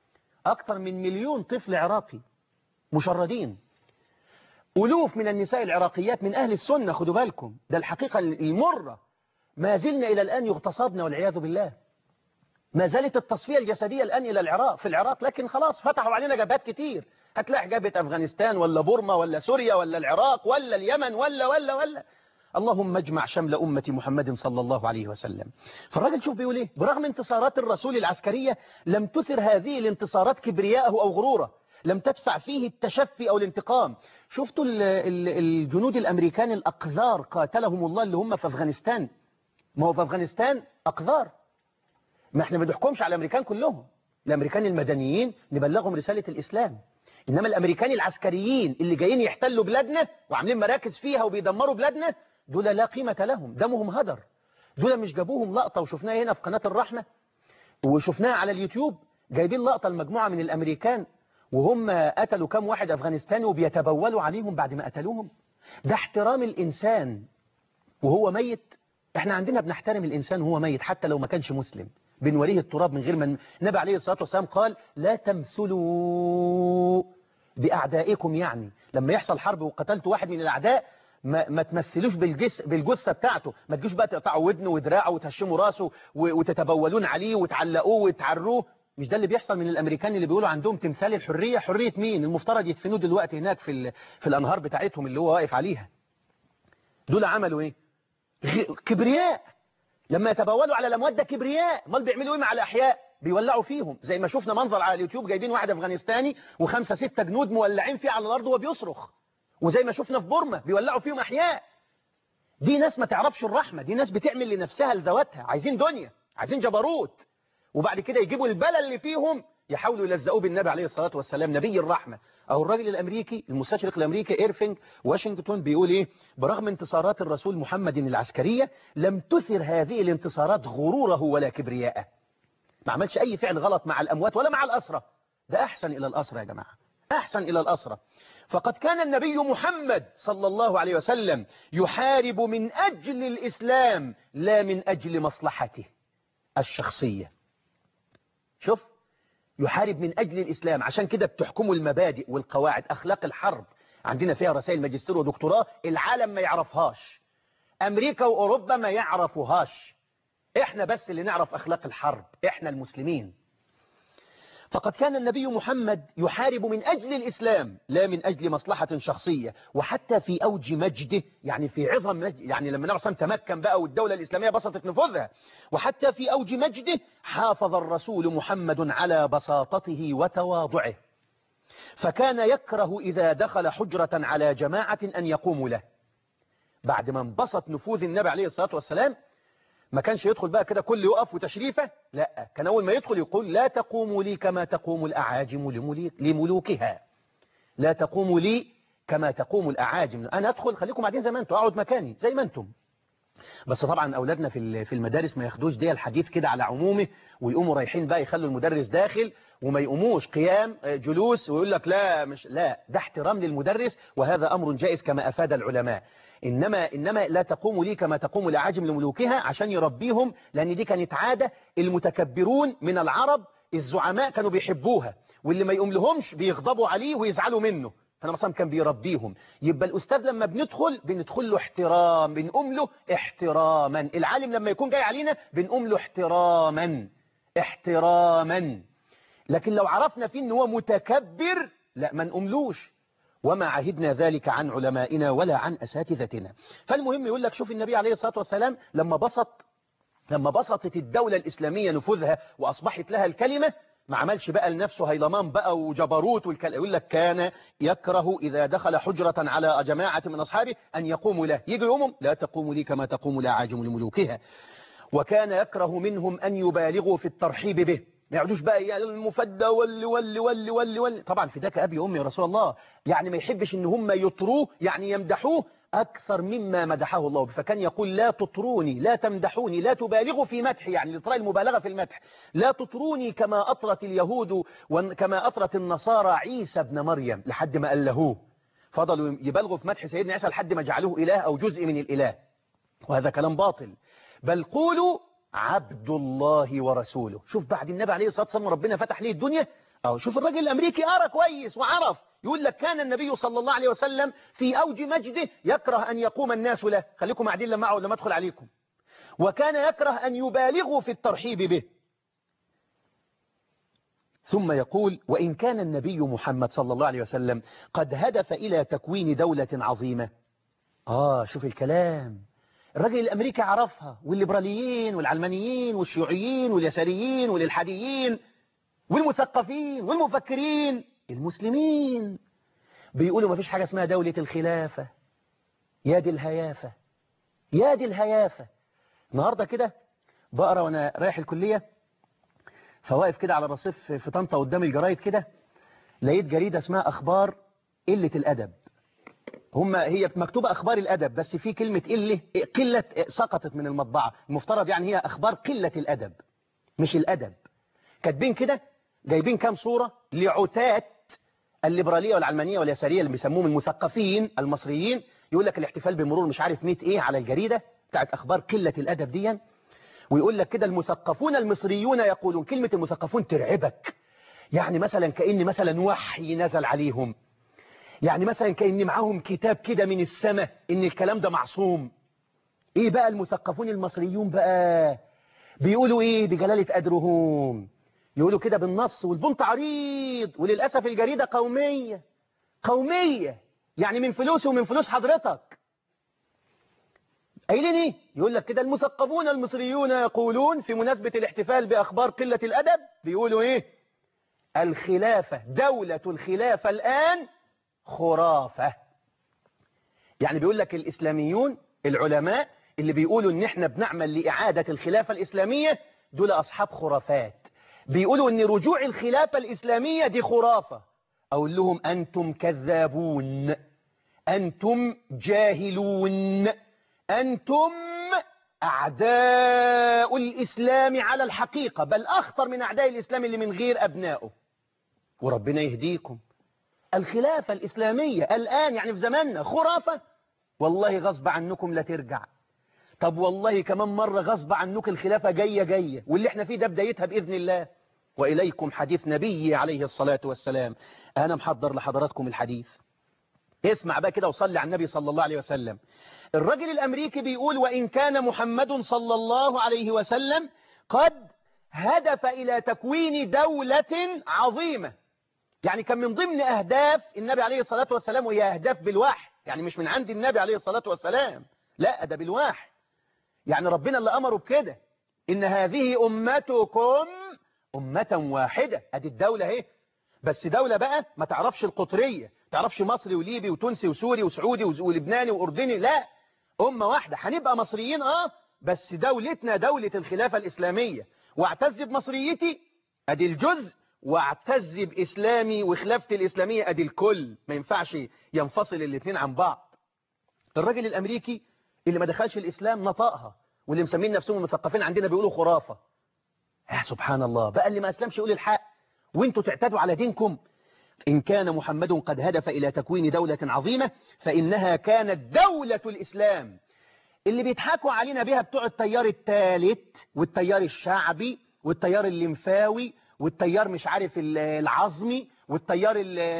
أكثر من مليون طفل عراقي مشردين ألوف من النساء العراقيات من أهل السنة خدوا بالكم ده الحقيقة المرة ما زلنا إلى الآن يغتصبنا والعياذ بالله ما زالت التصفية الجسدية الآن إلى العراق في العراق لكن خلاص فتحوا علينا جبهات كتير هتلاقي جبهة أفغانستان ولا بورما ولا سوريا ولا العراق ولا اليمن ولا ولا ولا اللهم اجمع شمل أمة محمد صلى الله عليه وسلم فالراجل شوف بيقول ايه برغم انتصارات الرسول العسكرية لم تثر هذه الانتصارات كبرياءه أو غروره لم تدفع فيه التشفي أو الانتقام شفتوا ال ال الجنود الأمريكان الأقذار قاتلهم الله اللي هم في أفغانستان ما هو في أفغانستان أقذار ما احنا ما بنحكمش على الأمريكان كلهم الأمريكان المدنيين نبلغهم رسالة الإسلام إنما الأمريكان العسكريين اللي جايين يحتلوا بلادنا وعاملين مراكز فيها وبيدمروا بلادنا دول لا قيمة لهم دمهم هدر دول مش جابوهم لقطة وشفناها هنا في قناة الرحمة وشفناها على اليوتيوب جايبين لقطة المجموعة من الأمريكان وهم قتلوا كام واحد أفغانستاني وبيتبولوا عليهم بعد ما قتلوهم ده احترام الإنسان وهو ميت احنا عندنا بنحترم الإنسان وهو ميت حتى لو ما كانش مسلم بنوريه التراب من غير ما النبي عليه الصلاة والسلام قال لا تمثلوا بأعدائكم يعني لما يحصل حرب وقتلت واحد من الأعداء ما, ما تمثلوش بالجس بالجثة بتاعته ما تجوش بقى تقطعوا ودنه ودراعه وتهشموا راسه وتتبولون عليه وتعلقوه وتعروه مش ده اللي بيحصل من الامريكان اللي بيقولوا عندهم تمثال الحرية حرية مين المفترض يدفنوه دلوقتي هناك في في الانهار بتاعتهم اللي هو واقف عليها دول عملوا ايه كبرياء لما يتبولوا على الاموات ده كبرياء امال بيعملوا ايه مع الاحياء بيولعوا فيهم زي ما شفنا منظر على اليوتيوب جايبين واحد افغانستاني وخمسة ستة جنود مولعين فيه على الارض وهو بيصرخ وزي ما شفنا في بورما بيولعوا فيهم احياء دي ناس ما تعرفش الرحمة دي ناس بتعمل لنفسها لذواتها عايزين دنيا عايزين جبروت وبعد كده يجيبوا البلى اللي فيهم يحاولوا يلزقوه بالنبي عليه الصلاة والسلام نبي الرحمة أو الراجل الأمريكي المستشرق الأمريكي إيرفينج واشنطن بيقول إيه برغم انتصارات الرسول محمد العسكرية لم تثر هذه الانتصارات غروره ولا كبرياءه ما عملش أي فعل غلط مع الأموات ولا مع الأسرة ده أحسن إلى الأسرة يا جماعة أحسن إلى الأسرة فقد كان النبي محمد صلى الله عليه وسلم يحارب من أجل الإسلام لا من أجل مصلحته الشخصية شوف يحارب من أجل الإسلام عشان كده بتحكموا المبادئ والقواعد أخلاق الحرب عندنا فيها رسائل ماجستير ودكتوراه العالم ما يعرفهاش أمريكا وأوروبا ما يعرفوهاش إحنا بس اللي نعرف أخلاق الحرب إحنا المسلمين فقد كان النبي محمد يحارب من أجل الإسلام لا من أجل مصلحة شخصية وحتى في أوج مجده يعني في عظم مجد يعني لما نعصم تمكن بقى والدولة الإسلامية بسطت نفوذها وحتى في أوج مجده حافظ الرسول محمد على بساطته وتواضعه فكان يكره إذا دخل حجرة على جماعة أن يقوموا له بعد ما انبسط نفوذ النبي عليه الصلاة والسلام ما كانش يدخل بقى كده كل يقف وتشريفه لا كان أول ما يدخل يقول لا تقوموا لي كما تقوم الأعاجم لملوكها لا تقوموا لي كما تقوم الأعاجم أنا أدخل خليكم قاعدين زي ما أنتم أقعد مكاني زي ما أنتم بس طبعا أولادنا في في المدارس ما ياخدوش دي الحديث كده على عمومه ويقوموا رايحين بقى يخلوا المدرس داخل وما يقوموش قيام جلوس ويقول لك لا مش لا ده احترام للمدرس وهذا أمر جائز كما أفاد العلماء إنما, إنما لا تقوم لي كما تقوم الأعاجم لملوكها عشان يربيهم لأن دي كانت عادة المتكبرون من العرب الزعماء كانوا بيحبوها واللي ما يقوم لهمش بيغضبوا عليه ويزعلوا منه فأنا مثلا كان بيربيهم يبقى الأستاذ لما بندخل بندخل له احترام بنقوم له احتراما العالم لما يكون جاي علينا بنقوم له احتراما احتراما لكن لو عرفنا فيه ان هو متكبر لا ما نقوملوش وما عهدنا ذلك عن علمائنا ولا عن أساتذتنا فالمهم يقول لك شوف النبي عليه الصلاة والسلام لما بسط لما بسطت الدولة الإسلامية نفوذها وأصبحت لها الكلمة ما عملش بقى لنفسه هيلمان بقى وجبروت والكلام يقول لك كان يكره إذا دخل حجرة على جماعة من أصحابه أن يقوموا له يجي يومهم لا تقوموا لي كما تقوم الأعاجم لملوكها وكان يكره منهم أن يبالغوا في الترحيب به ما يقعدوش بقى يا المفدى واللي واللي واللي واللي واللي طبعا فداك أبي أمي يا رسول الله يعني ما يحبش ان هم يطروه يعني يمدحوه أكثر مما مدحه الله فكان يقول لا تطروني لا تمدحوني لا تبالغوا في مدحي يعني لطراء المبالغة في المدح لا تطروني كما أطرت اليهود وكما أطرت النصارى عيسى ابن مريم لحد ما ألهوه فضلوا يبالغوا في مدح سيدنا عيسى لحد ما جعلوه إله أو جزء من الإله وهذا كلام باطل بل قولوا عبد الله ورسوله شوف بعد النبي عليه الصلاة والسلام ربنا فتح ليه الدنيا أو شوف الراجل الأمريكي قرا كويس وعرف يقول لك كان النبي صلى الله عليه وسلم في أوج مجده يكره أن يقوم الناس له خليكم قاعدين لما أقعد لما أدخل عليكم وكان يكره أن يبالغوا في الترحيب به ثم يقول وإن كان النبي محمد صلى الله عليه وسلم قد هدف إلى تكوين دولة عظيمة آه شوف الكلام الراجل الأمريكي عرفها والليبراليين والعلمانيين والشيوعيين واليساريين والإلحاديين والمثقفين والمفكرين المسلمين بيقولوا ما فيش حاجة اسمها دولة الخلافة يا دي الهيافة يا دي الهيافة النهاردة كده بقرا وانا رايح الكلية فواقف كده على الرصيف في طنطا قدام الجرايد كده لقيت جريدة اسمها أخبار قلة الأدب هم هي مكتوبة أخبار الأدب بس في كلمة قلة قلة سقطت من المطبعة المفترض يعني هي أخبار قلة الأدب مش الأدب كاتبين كده جايبين كام صورة لعتات الليبرالية والعلمانية واليسارية اللي بيسموهم المثقفين المصريين يقول لك الاحتفال بمرور مش عارف 100 ايه على الجريدة بتاعت أخبار قلة الأدب دي ويقول لك كده المثقفون المصريون يقولون كلمة المثقفون ترعبك يعني مثلا كأن مثلا وحي نزل عليهم يعني مثلا كأن معاهم كتاب كده من السماء ان الكلام ده معصوم ايه بقى المثقفون المصريون بقى بيقولوا ايه بجلالة قدرهم يقولوا كده بالنص والبنط عريض وللأسف الجريدة قومية قومية يعني من فلوس ومن فلوس حضرتك قايلين ايه يقول لك كده المثقفون المصريون يقولون في مناسبة الاحتفال بأخبار قلة الأدب بيقولوا ايه الخلافة دولة الخلافة الآن خرافة يعني بيقول لك الإسلاميون العلماء اللي بيقولوا ان احنا بنعمل لإعادة الخلافة الإسلامية دول أصحاب خرافات بيقولوا ان رجوع الخلافة الإسلامية دي خرافة أقول لهم أنتم كذابون أنتم جاهلون أنتم أعداء الإسلام على الحقيقة بل أخطر من أعداء الإسلام اللي من غير أبنائه وربنا يهديكم الخلافة الإسلامية الآن يعني في زماننا خرافة والله غصب عنكم لا ترجع طب والله كمان مرة غصب عنك الخلافة جاية جاية واللي احنا فيه ده بدايتها بإذن الله وإليكم حديث نبي عليه الصلاة والسلام أنا محضر لحضراتكم الحديث اسمع بقى كده وصلي على النبي صلى الله عليه وسلم الرجل الأمريكي بيقول وإن كان محمد صلى الله عليه وسلم قد هدف إلى تكوين دولة عظيمة يعني كان من ضمن أهداف النبي عليه الصلاة والسلام وهي أهداف بالوحي يعني مش من عند النبي عليه الصلاة والسلام لا ده بالوحي يعني ربنا اللي أمره بكده إن هذه أمتكم أمة واحدة أدي الدولة اهي بس دولة بقى ما تعرفش القطرية تعرفش مصري وليبي وتونسي وسوري وسعودي ولبناني وأردني لا أمة واحدة هنبقى مصريين آه بس دولتنا دولة الخلافة الإسلامية واعتز بمصريتي أدي الجزء واعتز بإسلامي وخلافتي الإسلامية أدي الكل ما ينفعش ينفصل الاثنين عن بعض الراجل الأمريكي اللي ما دخلش الإسلام نطقها واللي مسمين نفسهم مثقفين عندنا بيقولوا خرافة يا سبحان الله بقى اللي ما أسلمش يقول الحق وانتوا تعتدوا على دينكم إن كان محمد قد هدف إلى تكوين دولة عظيمة فإنها كانت دولة الإسلام اللي بيضحكوا علينا بها بتوع التيار الثالث والتيار الشعبي والتيار الليمفاوي والتيار مش عارف العظمي والتيار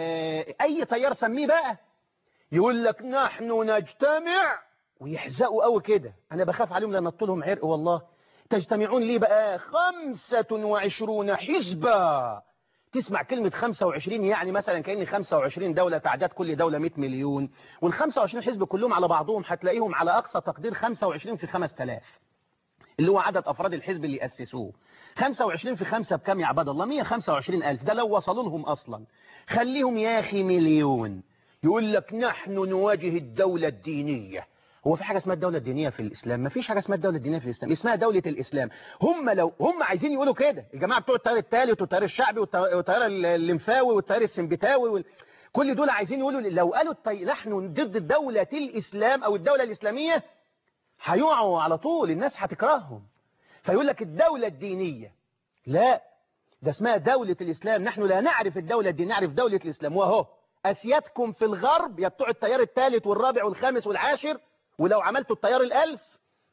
أي تيار سميه بقى يقول لك نحن نجتمع ويحزقوا قوي كده أنا بخاف عليهم لأن لهم عرق والله تجتمعون ليه بقى خمسة وعشرون حزبا تسمع كلمة 25 يعني مثلا كأن 25 دولة تعداد كل دولة 100 مليون وال 25 حزب كلهم على بعضهم هتلاقيهم على أقصى تقدير 25 في 5000 اللي هو عدد أفراد الحزب اللي أسسوه 25 في 5 بكام يا عباد الله 125 ألف ده لو وصلوا لهم أصلا خليهم يا أخي مليون يقول لك نحن نواجه الدولة الدينية هو في حاجة اسمها الدولة الدينية في الإسلام ما فيش حاجة اسمها الدولة الدينية في الإسلام اسمها دولة الإسلام هم لو هم عايزين يقولوا كده الجماعة بتوع التيار الثالث والتيار الشعبي والتيار الليمفاوي والتيار السمبتاوي وال... كل دول عايزين يقولوا لو قالوا الطي... نحن ضد دولة الإسلام أو الدولة الإسلامية هيقعوا على طول الناس هتكرههم فيقول لك الدولة الدينية لا ده اسمها دولة الإسلام نحن لا نعرف الدولة الدينية نعرف دولة الإسلام وهو أسيادكم في الغرب يا بتوع التيار الثالث والرابع والخامس والعاشر ولو عملتوا التيار الألف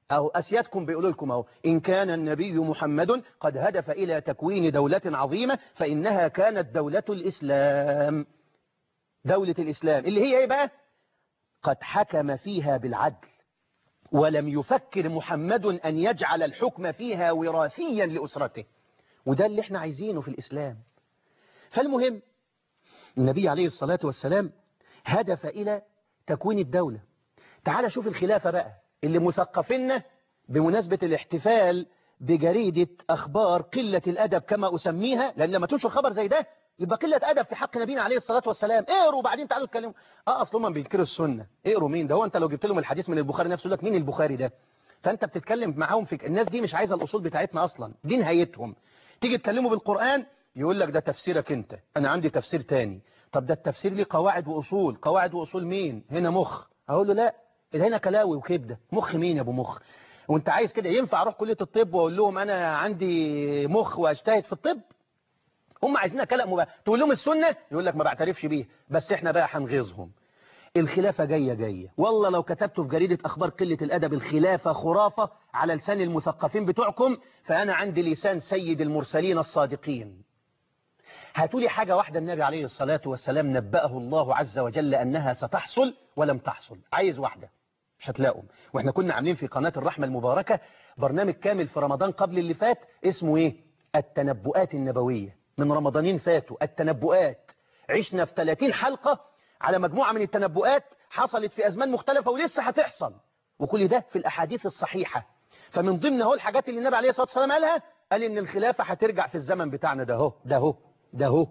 أو أسيادكم بيقولوا لكم أهو إن كان النبي محمد قد هدف إلى تكوين دولة عظيمة فإنها كانت دولة الإسلام دولة الإسلام اللي هي إيه بقى قد حكم فيها بالعدل ولم يفكر محمد أن يجعل الحكم فيها وراثيا لأسرته وده اللي احنا عايزينه في الإسلام فالمهم النبي عليه الصلاة والسلام هدف إلى تكوين الدولة تعال شوف الخلافة بقى اللي مثقفنا بمناسبة الاحتفال بجريدة أخبار قلة الأدب كما أسميها لأن لما تنشر خبر زي ده يبقى قلة أدب في حق نبينا عليه الصلاة والسلام اقروا وبعدين تعالوا اتكلموا اه اصل هم بينكروا السنة اقروا مين ده هو انت لو جبت لهم الحديث من البخاري نفسه لك مين البخاري ده فانت بتتكلم معاهم في الناس دي مش عايزة الأصول بتاعتنا أصلا دي نهايتهم تيجي تكلموا بالقرآن يقول لك ده تفسيرك انت انا عندي تفسير تاني طب ده التفسير ليه قواعد وأصول قواعد وأصول مين هنا مخ اقول له لا ده هنا كلاوي وكبدة مخ مين يا ابو مخ وانت عايز كده ينفع اروح كلية الطب واقول لهم انا عندي مخ واجتهد في الطب هم عايزينها كلام مبا تقول لهم السنة يقول لك ما بعترفش بيه بس احنا بقى هنغيظهم الخلافة جاية جاية والله لو كتبتوا في جريدة أخبار قلة الأدب الخلافة خرافة على لسان المثقفين بتوعكم فأنا عندي لسان سيد المرسلين الصادقين هاتوا لي حاجة واحدة النبي عليه الصلاة والسلام نبأه الله عز وجل أنها ستحصل ولم تحصل عايز واحدة مش هتلاقوا واحنا كنا عاملين في قناة الرحمة المباركة برنامج كامل في رمضان قبل اللي فات اسمه ايه التنبؤات النبوية من رمضانين فاتوا التنبؤات عشنا في 30 حلقة على مجموعة من التنبؤات حصلت في أزمان مختلفة ولسه هتحصل وكل ده في الأحاديث الصحيحة فمن ضمن اهو الحاجات اللي النبي عليه الصلاة والسلام قالها قال إن الخلافة هترجع في الزمن بتاعنا ده هو ده هو ده هو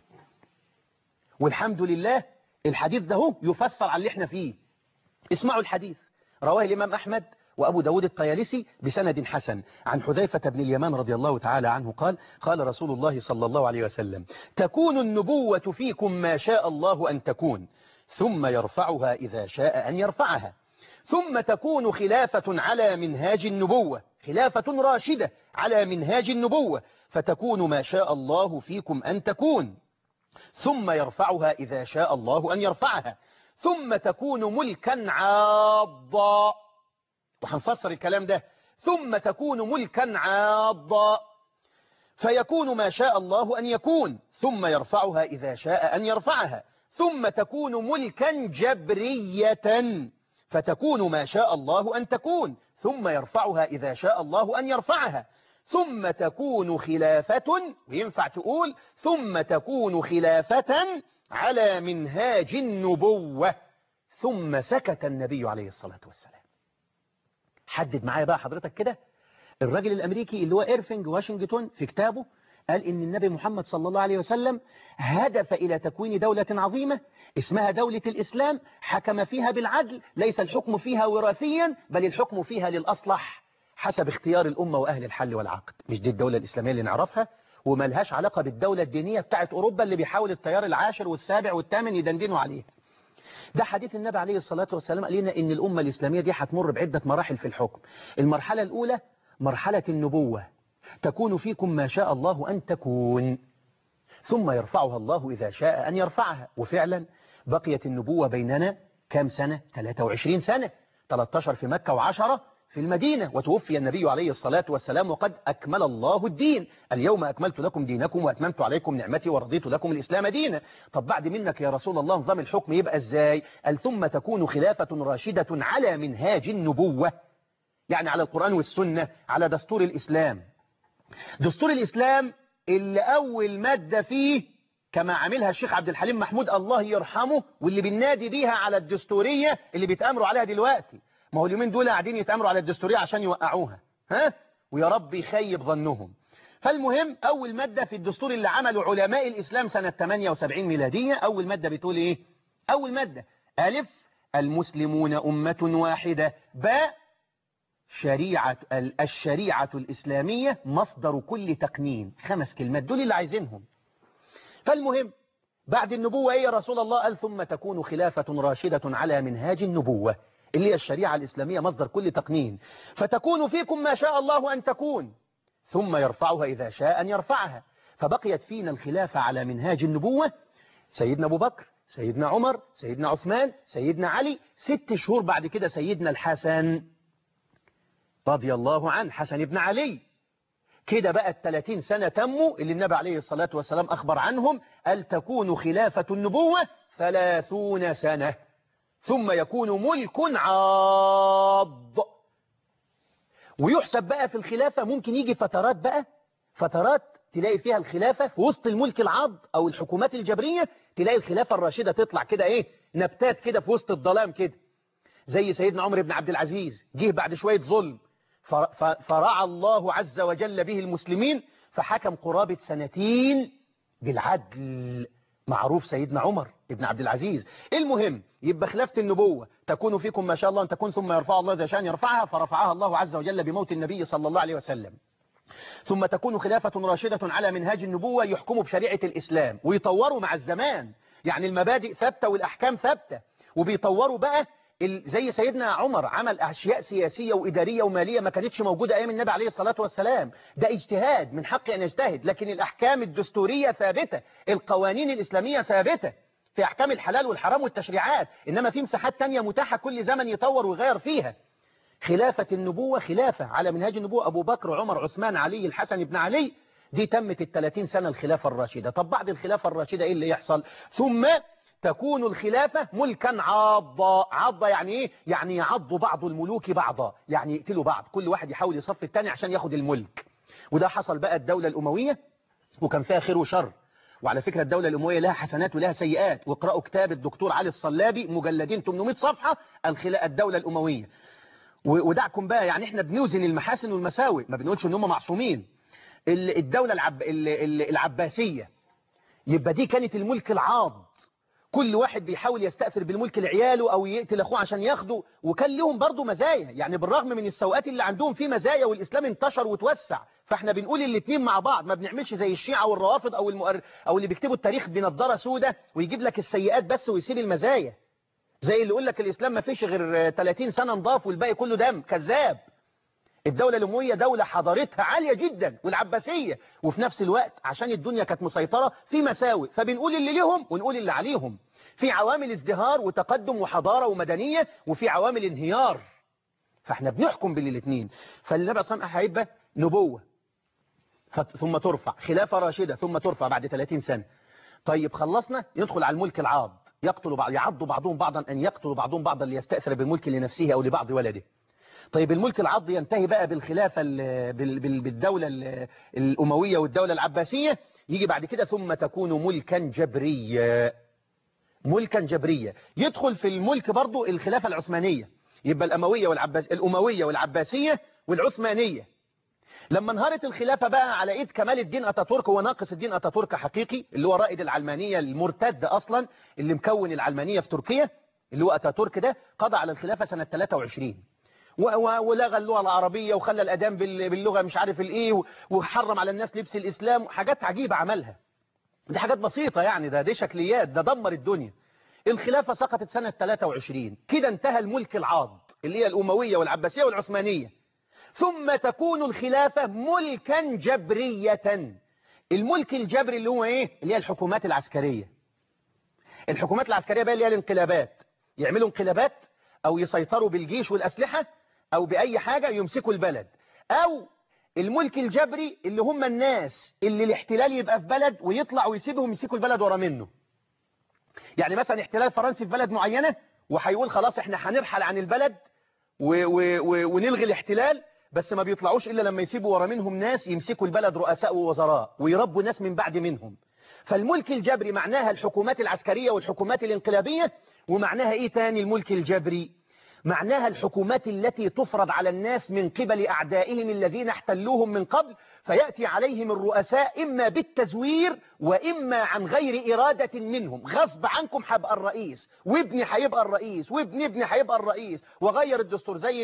والحمد لله الحديث ده هو يفسر على اللي احنا فيه اسمعوا الحديث رواه الإمام أحمد وأبو داود الطيالسي بسند حسن عن حذيفة بن اليمان رضي الله تعالى عنه قال قال رسول الله صلى الله عليه وسلم تكون النبوة فيكم ما شاء الله أن تكون ثم يرفعها إذا شاء أن يرفعها ثم تكون خلافة على منهاج النبوة خلافة راشدة على منهاج النبوة فتكون ما شاء الله فيكم أن تكون ثم يرفعها إذا شاء الله أن يرفعها ثم تكون ملكا عاضا وهنفسر الكلام ده ثم تكون ملكا عاضا فيكون ما شاء الله أن يكون ثم يرفعها إذا شاء أن يرفعها ثم تكون ملكا جبرية فتكون ما شاء الله أن تكون ثم يرفعها إذا شاء الله أن يرفعها ثم تكون خلافة وينفع تقول ثم تكون خلافة على منهاج النبوة ثم سكت النبي عليه الصلاة والسلام حدد معايا بقى حضرتك كده الراجل الأمريكي اللي هو إيرفينج واشنطن في كتابه قال إن النبي محمد صلى الله عليه وسلم هدف إلى تكوين دولة عظيمة اسمها دولة الإسلام حكم فيها بالعدل ليس الحكم فيها وراثيا بل الحكم فيها للأصلح حسب اختيار الأمة وأهل الحل والعقد مش دي الدولة الإسلامية اللي نعرفها وما لهاش علاقة بالدولة الدينية بتاعت أوروبا اللي بيحاول التيار العاشر والسابع والثامن يدندنوا عليها ده حديث النبي عليه الصلاة والسلام قال لنا إن الأمة الإسلامية دي هتمر بعدة مراحل في الحكم المرحلة الأولى مرحلة النبوة تكون فيكم ما شاء الله أن تكون ثم يرفعها الله إذا شاء أن يرفعها وفعلا بقيت النبوة بيننا كام سنة 23 سنة 13 في مكة و10 في المدينة وتوفي النبي عليه الصلاة والسلام وقد أكمل الله الدين اليوم أكملت لكم دينكم وأتممت عليكم نعمتي ورضيت لكم الإسلام دينا طب بعد منك يا رسول الله نظام الحكم يبقى إزاي قال ثم تكون خلافة راشدة على منهاج النبوة يعني على القرآن والسنة على دستور الإسلام دستور الإسلام اللي أول مادة فيه كما عملها الشيخ عبد الحليم محمود الله يرحمه واللي بننادي بيها على الدستورية اللي بيتأمروا عليها دلوقتي ما هو اليومين دول قاعدين يتأمروا على الدستورية عشان يوقعوها ها ويا رب يخيب ظنهم فالمهم أول مادة في الدستور اللي عمله علماء الإسلام سنة 78 ميلادية أول مادة بتقول إيه أول مادة ألف المسلمون أمة واحدة باء شريعة الشريعة الإسلامية مصدر كل تقنين خمس كلمات دول اللي عايزينهم فالمهم بعد النبوة إيه يا رسول الله قال ثم تكون خلافة راشدة على منهاج النبوة اللي هي الشريعة الإسلامية مصدر كل تقنين فتكون فيكم ما شاء الله أن تكون ثم يرفعها إذا شاء أن يرفعها فبقيت فينا الخلافة على منهاج النبوة سيدنا أبو بكر سيدنا عمر سيدنا عثمان سيدنا علي ست شهور بعد كده سيدنا الحسن رضي الله عنه حسن بن علي كده بقى الثلاثين سنة تموا اللي النبي عليه الصلاة والسلام أخبر عنهم أل تكون خلافة النبوة ثلاثون سنة ثم يكون ملك عاض ويحسب بقى في الخلافة ممكن يجي فترات بقى فترات تلاقي فيها الخلافة في وسط الملك العاض أو الحكومات الجبرية تلاقي الخلافة الراشدة تطلع كده إيه نبتات كده في وسط الظلام كده زي سيدنا عمر بن عبد العزيز جه بعد شوية ظلم فرعى الله عز وجل به المسلمين فحكم قرابة سنتين بالعدل معروف سيدنا عمر ابن عبد العزيز المهم يبقى خلافة النبوة تكون فيكم ما شاء الله أن تكون ثم يرفع الله ذا شان يرفعها فرفعها الله عز وجل بموت النبي صلى الله عليه وسلم ثم تكون خلافة راشدة على منهاج النبوة يحكم بشريعة الإسلام ويطوروا مع الزمان يعني المبادئ ثابتة والأحكام ثابتة وبيطوروا بقى زي سيدنا عمر عمل أشياء سياسية وإدارية ومالية ما كانتش موجودة أيام النبي عليه الصلاة والسلام ده اجتهاد من حقي أن اجتهد لكن الأحكام الدستورية ثابتة القوانين الإسلامية ثابتة في أحكام الحلال والحرام والتشريعات إنما في مساحات تانية متاحة كل زمن يطور ويغير فيها خلافة النبوة خلافة على منهاج النبوة أبو بكر عمر عثمان علي الحسن بن علي دي تمت الثلاثين سنة الخلافة الراشدة طب بعد الخلافة الراشدة إيه اللي يحصل ثم تكون الخلافة ملكا عضا عضا يعني ايه يعني يعض بعض الملوك بعضا يعني يقتلوا بعض كل واحد يحاول يصف الثاني عشان ياخد الملك وده حصل بقى الدولة الأموية وكان فيها خير وشر وعلى فكرة الدولة الأموية لها حسنات ولها سيئات واقرأوا كتاب الدكتور علي الصلابي مجلدين 800 صفحة الدولة الأموية ودعكم بقى يعني احنا بنوزن المحاسن والمساوئ ما بنقولش ان هم معصومين الدولة العب العباسية يبقى دي كانت الملك العاض كل واحد بيحاول يستأثر بالملك لعياله أو يقتل أخوه عشان ياخده وكان لهم برضه مزايا يعني بالرغم من السوءات اللي عندهم في مزايا والإسلام انتشر وتوسع فاحنا بنقول الاثنين مع بعض ما بنعملش زي الشيعة والروافض أو المؤر... أو اللي بيكتبوا التاريخ بنضارة سودة ويجيب لك السيئات بس ويسيب المزايا زي اللي يقول لك الإسلام ما فيش غير 30 سنة نضاف والباقي كله دم كذاب الدولة الأموية دولة حضارتها عالية جدا والعباسية وفي نفس الوقت عشان الدنيا كانت مسيطرة في مساوئ فبنقول اللي ليهم ونقول اللي عليهم في عوامل ازدهار وتقدم وحضارة ومدنية وفي عوامل انهيار فاحنا بنحكم بالاثنين فالنبي صلى الله عليه وسلم هيبقى نبوة ثم ترفع خلافة راشدة ثم ترفع بعد 30 سنة طيب خلصنا يدخل على الملك العاض يقتل بعض يعض بعضهم بعضا أن يقتل بعضهم بعضا ليستأثر بالملك لنفسه أو لبعض ولده طيب الملك العض ينتهي بقى بالخلافة بالدولة الأموية والدولة العباسية يجي بعد كده ثم تكون ملكا جبريا ملكا جبريا يدخل في الملك برضو الخلافة العثمانية يبقى الأموية والعباس الأموية والعباسية والعثمانية لما انهارت الخلافة بقى على ايد كمال الدين أتاتورك هو ناقص الدين أتاتورك حقيقي اللي هو رائد العلمانية المرتد أصلا اللي مكون العلمانية في تركيا اللي هو أتاتورك ده قضى على الخلافة سنة 23 ولغى اللغة العربية وخلى الأدام باللغة مش عارف الايه وحرم على الناس لبس الإسلام حاجات عجيبة عملها دي حاجات بسيطة يعني ده دي شكليات ده دمر الدنيا الخلافة سقطت سنة 23 كده انتهى الملك العاض اللي هي الأموية والعباسية والعثمانية ثم تكون الخلافة ملكا جبرية الملك الجبري اللي هو ايه اللي هي الحكومات العسكرية الحكومات العسكرية بقى اللي هي الانقلابات يعملوا انقلابات او يسيطروا بالجيش والأسلحة او بأي حاجة يمسكوا البلد او الملك الجبري اللي هم الناس اللي الاحتلال يبقى في بلد ويطلع ويسيبهم يمسكوا البلد ورا منه يعني مثلا احتلال فرنسي في بلد معينة وهيقول خلاص احنا هنرحل عن البلد و و و ونلغي الاحتلال بس ما بيطلعوش إلا لما يسيبوا ورا منهم ناس يمسكوا البلد رؤساء ووزراء ويربوا ناس من بعد منهم فالملك الجبري معناها الحكومات العسكرية والحكومات الانقلابية ومعناها ايه تاني الملك الجبري معناها الحكومات التي تفرض على الناس من قبل أعدائهم الذين احتلوهم من قبل فيأتي عليهم الرؤساء إما بالتزوير وإما عن غير إرادة منهم غصب عنكم هبقى الرئيس وابني هيبقى الرئيس وابن ابني هيبقى الرئيس وغير الدستور زي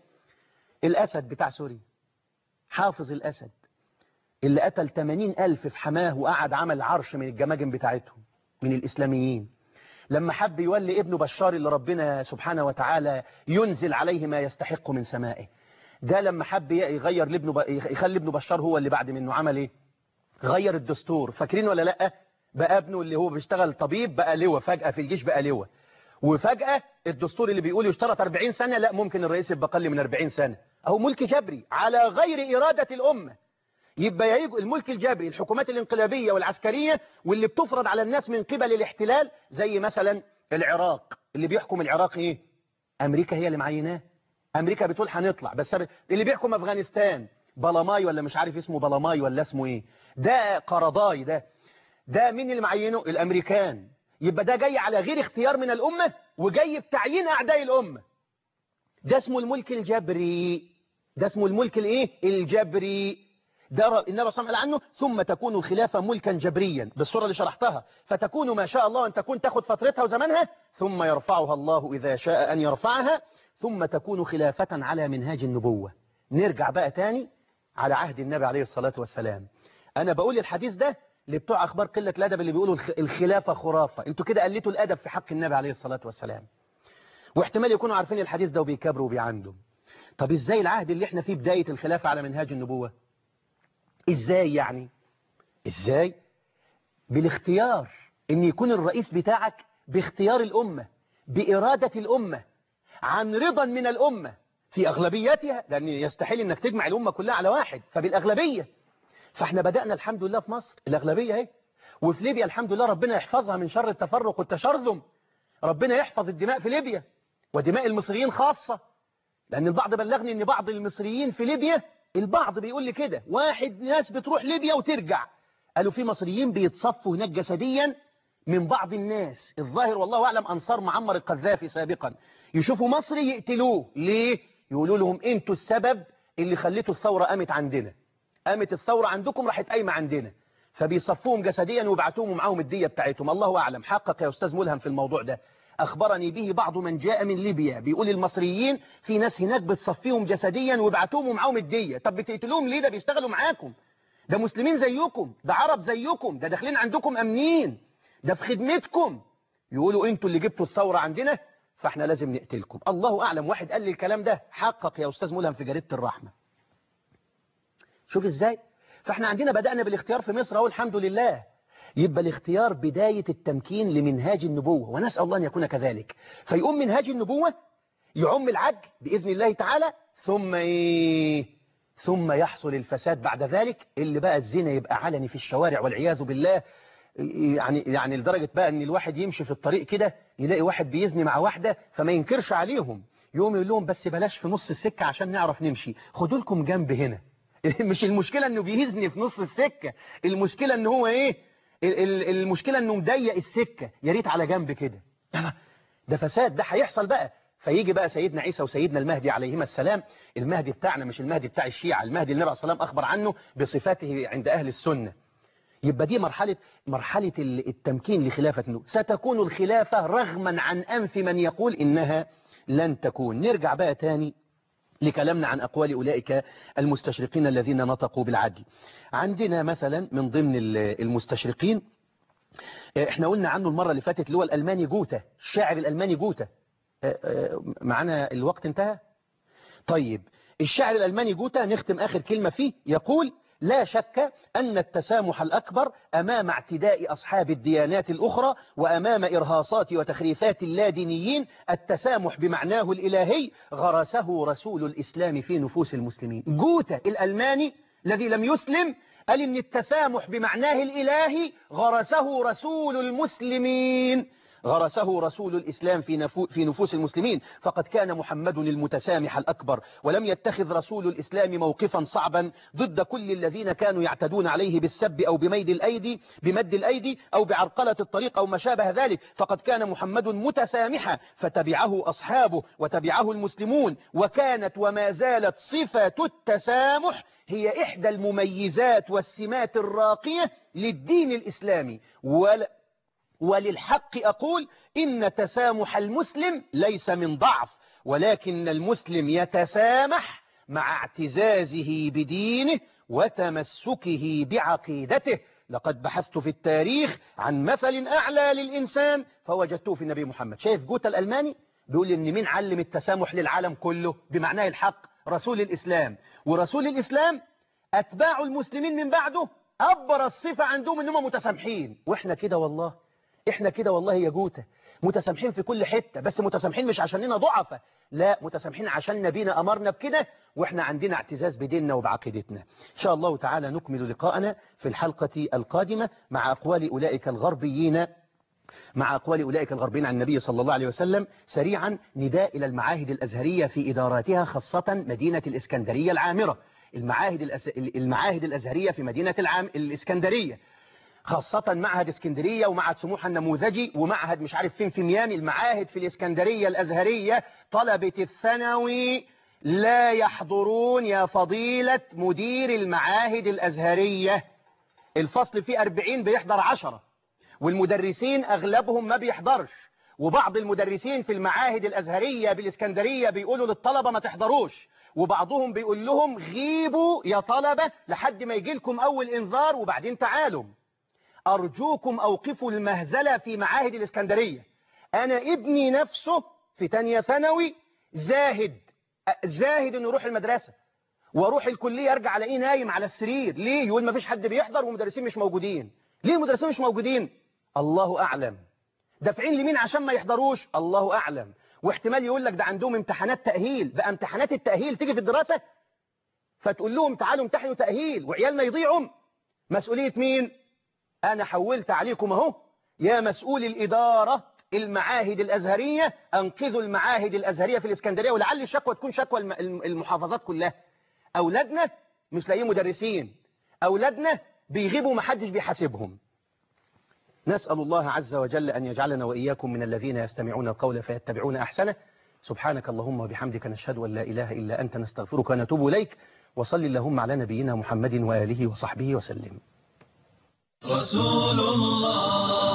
الأسد بتاع سوريا حافظ الأسد اللي قتل 80 ألف في حماه وقعد عمل عرش من الجماجم بتاعتهم من الإسلاميين لما حب يولي ابنه بشار اللي ربنا سبحانه وتعالى ينزل عليه ما يستحق من سمائه ده لما حب يغير لابنه ب... يخلي ابنه بشار هو اللي بعد منه عمل ايه غير الدستور فاكرين ولا لا بقى ابنه اللي هو بيشتغل طبيب بقى لواء فجأة في الجيش بقى لواء وفجأة الدستور اللي بيقول يشترط 40 سنة لا ممكن الرئيس يبقى اقل من 40 سنة أو ملك جبري على غير إرادة الأمة يبقى يجوا الملك الجبري الحكومات الانقلابية والعسكرية واللي بتفرض على الناس من قبل الاحتلال زي مثلا العراق اللي بيحكم العراق ايه امريكا هي اللي معيناه امريكا بتقول هنطلع بس اللي بيحكم افغانستان بلاماي ولا مش عارف اسمه بلاماي ولا اسمه ايه ده قرضاي ده ده مين اللي معينه الامريكان يبقى ده جاي على غير اختيار من الامة وجاي بتعيين اعداء الامة ده اسمه الملك الجبري ده اسمه الملك الايه الجبري ده النبي صلى الله عليه وسلم عنه ثم تكون الخلافة ملكا جبريا بالصورة اللي شرحتها فتكون ما شاء الله أن تكون تاخد فترتها وزمنها ثم يرفعها الله إذا شاء أن يرفعها ثم تكون خلافة على منهاج النبوة نرجع بقى تاني على عهد النبي عليه الصلاة والسلام أنا بقول الحديث ده لبتوع أخبار قلة الأدب اللي بيقولوا الخلافة خرافة انتوا كده قلتوا الأدب في حق النبي عليه الصلاة والسلام واحتمال يكونوا عارفين الحديث ده وبيكبروا وبيعندوا طب ازاي العهد اللي احنا فيه بداية الخلافة على منهاج النبوة ازاي يعني ازاي بالاختيار ان يكون الرئيس بتاعك باختيار الامة بارادة الامة عن رضا من الامة في اغلبيتها لان يستحيل انك تجمع الامة كلها على واحد فبالاغلبية فاحنا بدأنا الحمد لله في مصر الاغلبية اهي وفي ليبيا الحمد لله ربنا يحفظها من شر التفرق والتشرذم ربنا يحفظ الدماء في ليبيا ودماء المصريين خاصة لان البعض بلغني ان بعض المصريين في ليبيا البعض بيقول لي كده واحد ناس بتروح ليبيا وترجع قالوا في مصريين بيتصفوا هناك جسديا من بعض الناس الظاهر والله أعلم أنصار معمر القذافي سابقا يشوفوا مصري يقتلوه ليه؟ يقولوا لهم انتوا السبب اللي خليتوا الثورة قامت عندنا قامت الثورة عندكم راحت قايمة عندنا فبيصفوهم جسديا ويبعتوهم معاهم الدية بتاعتهم الله أعلم حقق يا أستاذ ملهم في الموضوع ده أخبرني به بعض من جاء من ليبيا بيقول المصريين في ناس هناك بتصفيهم جسديا ويبعتوهم معاهم الدية طب بتقتلوهم ليه ده بيشتغلوا معاكم ده مسلمين زيكم ده عرب زيكم ده داخلين عندكم أمنين ده في خدمتكم يقولوا انتوا اللي جبتوا الثورة عندنا فاحنا لازم نقتلكم الله أعلم واحد قال لي الكلام ده حقق يا أستاذ ملهم في جريدة الرحمة شوف ازاي فاحنا عندنا بدأنا بالاختيار في مصر اهو الحمد لله يبقى الاختيار بداية التمكين لمنهاج النبوة ونسأل الله أن يكون كذلك فيقوم منهاج النبوة يعم العدل بإذن الله تعالى ثم إيه ثم يحصل الفساد بعد ذلك اللي بقى الزنا يبقى علني في الشوارع والعياذ بالله يعني يعني لدرجة بقى ان الواحد يمشي في الطريق كده يلاقي واحد بيزني مع واحدة فما ينكرش عليهم يوم يقول لهم بس بلاش في نص السكة عشان نعرف نمشي خدوا لكم جنب هنا مش المشكلة انه بيزني في نص السكة المشكلة ان هو ايه المشكلة انه مضيق السكة يا ريت على جنب كده ده فساد ده هيحصل بقى فيجي بقى سيدنا عيسى وسيدنا المهدي عليهما السلام المهدي بتاعنا مش المهدي بتاع الشيعة المهدي اللي النبي صلى الله عليه وسلم أخبر عنه بصفاته عند أهل السنة يبقى دي مرحلة مرحلة التمكين لخلافة النبوة ستكون الخلافة رغما عن أنف من يقول إنها لن تكون نرجع بقى تاني لكلامنا عن أقوال أولئك المستشرقين الذين نطقوا بالعدل عندنا مثلا من ضمن المستشرقين احنا قلنا عنه المرة اللي فاتت اللي هو الألماني جوتا الشاعر الألماني جوتا معنا الوقت انتهى طيب الشاعر الألماني جوتا نختم آخر كلمة فيه يقول لا شك أن التسامح الأكبر أمام اعتداء أصحاب الديانات الأخرى وأمام إرهاصات وتخريفات اللادينيين التسامح بمعناه الإلهي غرسه رسول الإسلام في نفوس المسلمين جوتا الألماني الذي لم يسلم قال إن التسامح بمعناه الإلهي غرسه رسول المسلمين غرسه رسول الإسلام في, نفو في نفوس المسلمين فقد كان محمد المتسامح الأكبر ولم يتخذ رسول الإسلام موقفا صعبا ضد كل الذين كانوا يعتدون عليه بالسب أو بميد الأيدي بمد الأيدي أو بعرقلة الطريق أو ما شابه ذلك فقد كان محمد متسامحا فتبعه أصحابه وتبعه المسلمون وكانت وما زالت صفة التسامح هي إحدى المميزات والسمات الراقية للدين الإسلامي ولا وللحق أقول إن تسامح المسلم ليس من ضعف ولكن المسلم يتسامح مع اعتزازه بدينه وتمسكه بعقيدته لقد بحثت في التاريخ عن مثل أعلى للإنسان فوجدته في النبي محمد شايف جوتا الألماني بيقول إن مين علم التسامح للعالم كله بمعناه الحق رسول الإسلام ورسول الإسلام أتباع المسلمين من بعده أبرز الصفة عندهم إنهم متسامحين وإحنا كده والله احنا كده والله يا جوتة متسامحين في كل حتة بس متسامحين مش عشاننا ضعفة لا متسامحين عشان نبينا أمرنا بكده وإحنا عندنا اعتزاز بديننا وبعقيدتنا إن شاء الله تعالى نكمل لقاءنا في الحلقة القادمة مع أقوال أولئك الغربيين مع أقوال أولئك الغربيين عن النبي صلى الله عليه وسلم سريعا نداء إلى المعاهد الأزهرية في إداراتها خاصة مدينة الإسكندرية العامرة المعاهد, الأس... المعاهد الأزهرية في مدينة العام... الإسكندرية خاصة معهد اسكندرية ومعهد سموحة النموذجي ومعهد مش عارف فين في ميامي المعاهد في الإسكندرية الأزهرية طلبة الثانوي لا يحضرون يا فضيلة مدير المعاهد الأزهرية الفصل فيه 40 بيحضر 10 والمدرسين أغلبهم ما بيحضرش وبعض المدرسين في المعاهد الأزهرية بالإسكندرية بيقولوا للطلبة ما تحضروش وبعضهم بيقول لهم غيبوا يا طلبة لحد ما يجي لكم أول إنذار وبعدين تعالوا أرجوكم أوقفوا المهزلة في معاهد الإسكندرية أنا ابني نفسه في تانية ثانوي زاهد زاهد انه يروح المدرسة واروح الكلية ارجع الاقيه نايم على السرير ليه يقول ما فيش حد بيحضر ومدرسين مش موجودين ليه المدرسين مش موجودين الله اعلم دافعين لمين عشان ما يحضروش الله اعلم واحتمال يقول لك ده عندهم امتحانات تأهيل بقى امتحانات التأهيل تيجي في الدراسة فتقول لهم تعالوا امتحنوا تأهيل وعيالنا يضيعوا مسؤولية مين انا حولت عليكم اهو يا مسؤول الإدارة المعاهد الأزهرية أنقذوا المعاهد الأزهرية في الإسكندرية ولعل الشكوى تكون شكوى المحافظات كلها أولادنا مش لاقيين مدرسين أولادنا بيغيبوا محدش بيحاسبهم نسأل الله عز وجل أن يجعلنا وإياكم من الذين يستمعون القول فيتبعون أحسنه سبحانك اللهم وبحمدك نشهد أن لا إله إلا أنت نستغفرك ونتوب إليك وصل اللهم على نبينا محمد وآله وصحبه وسلم رسول الله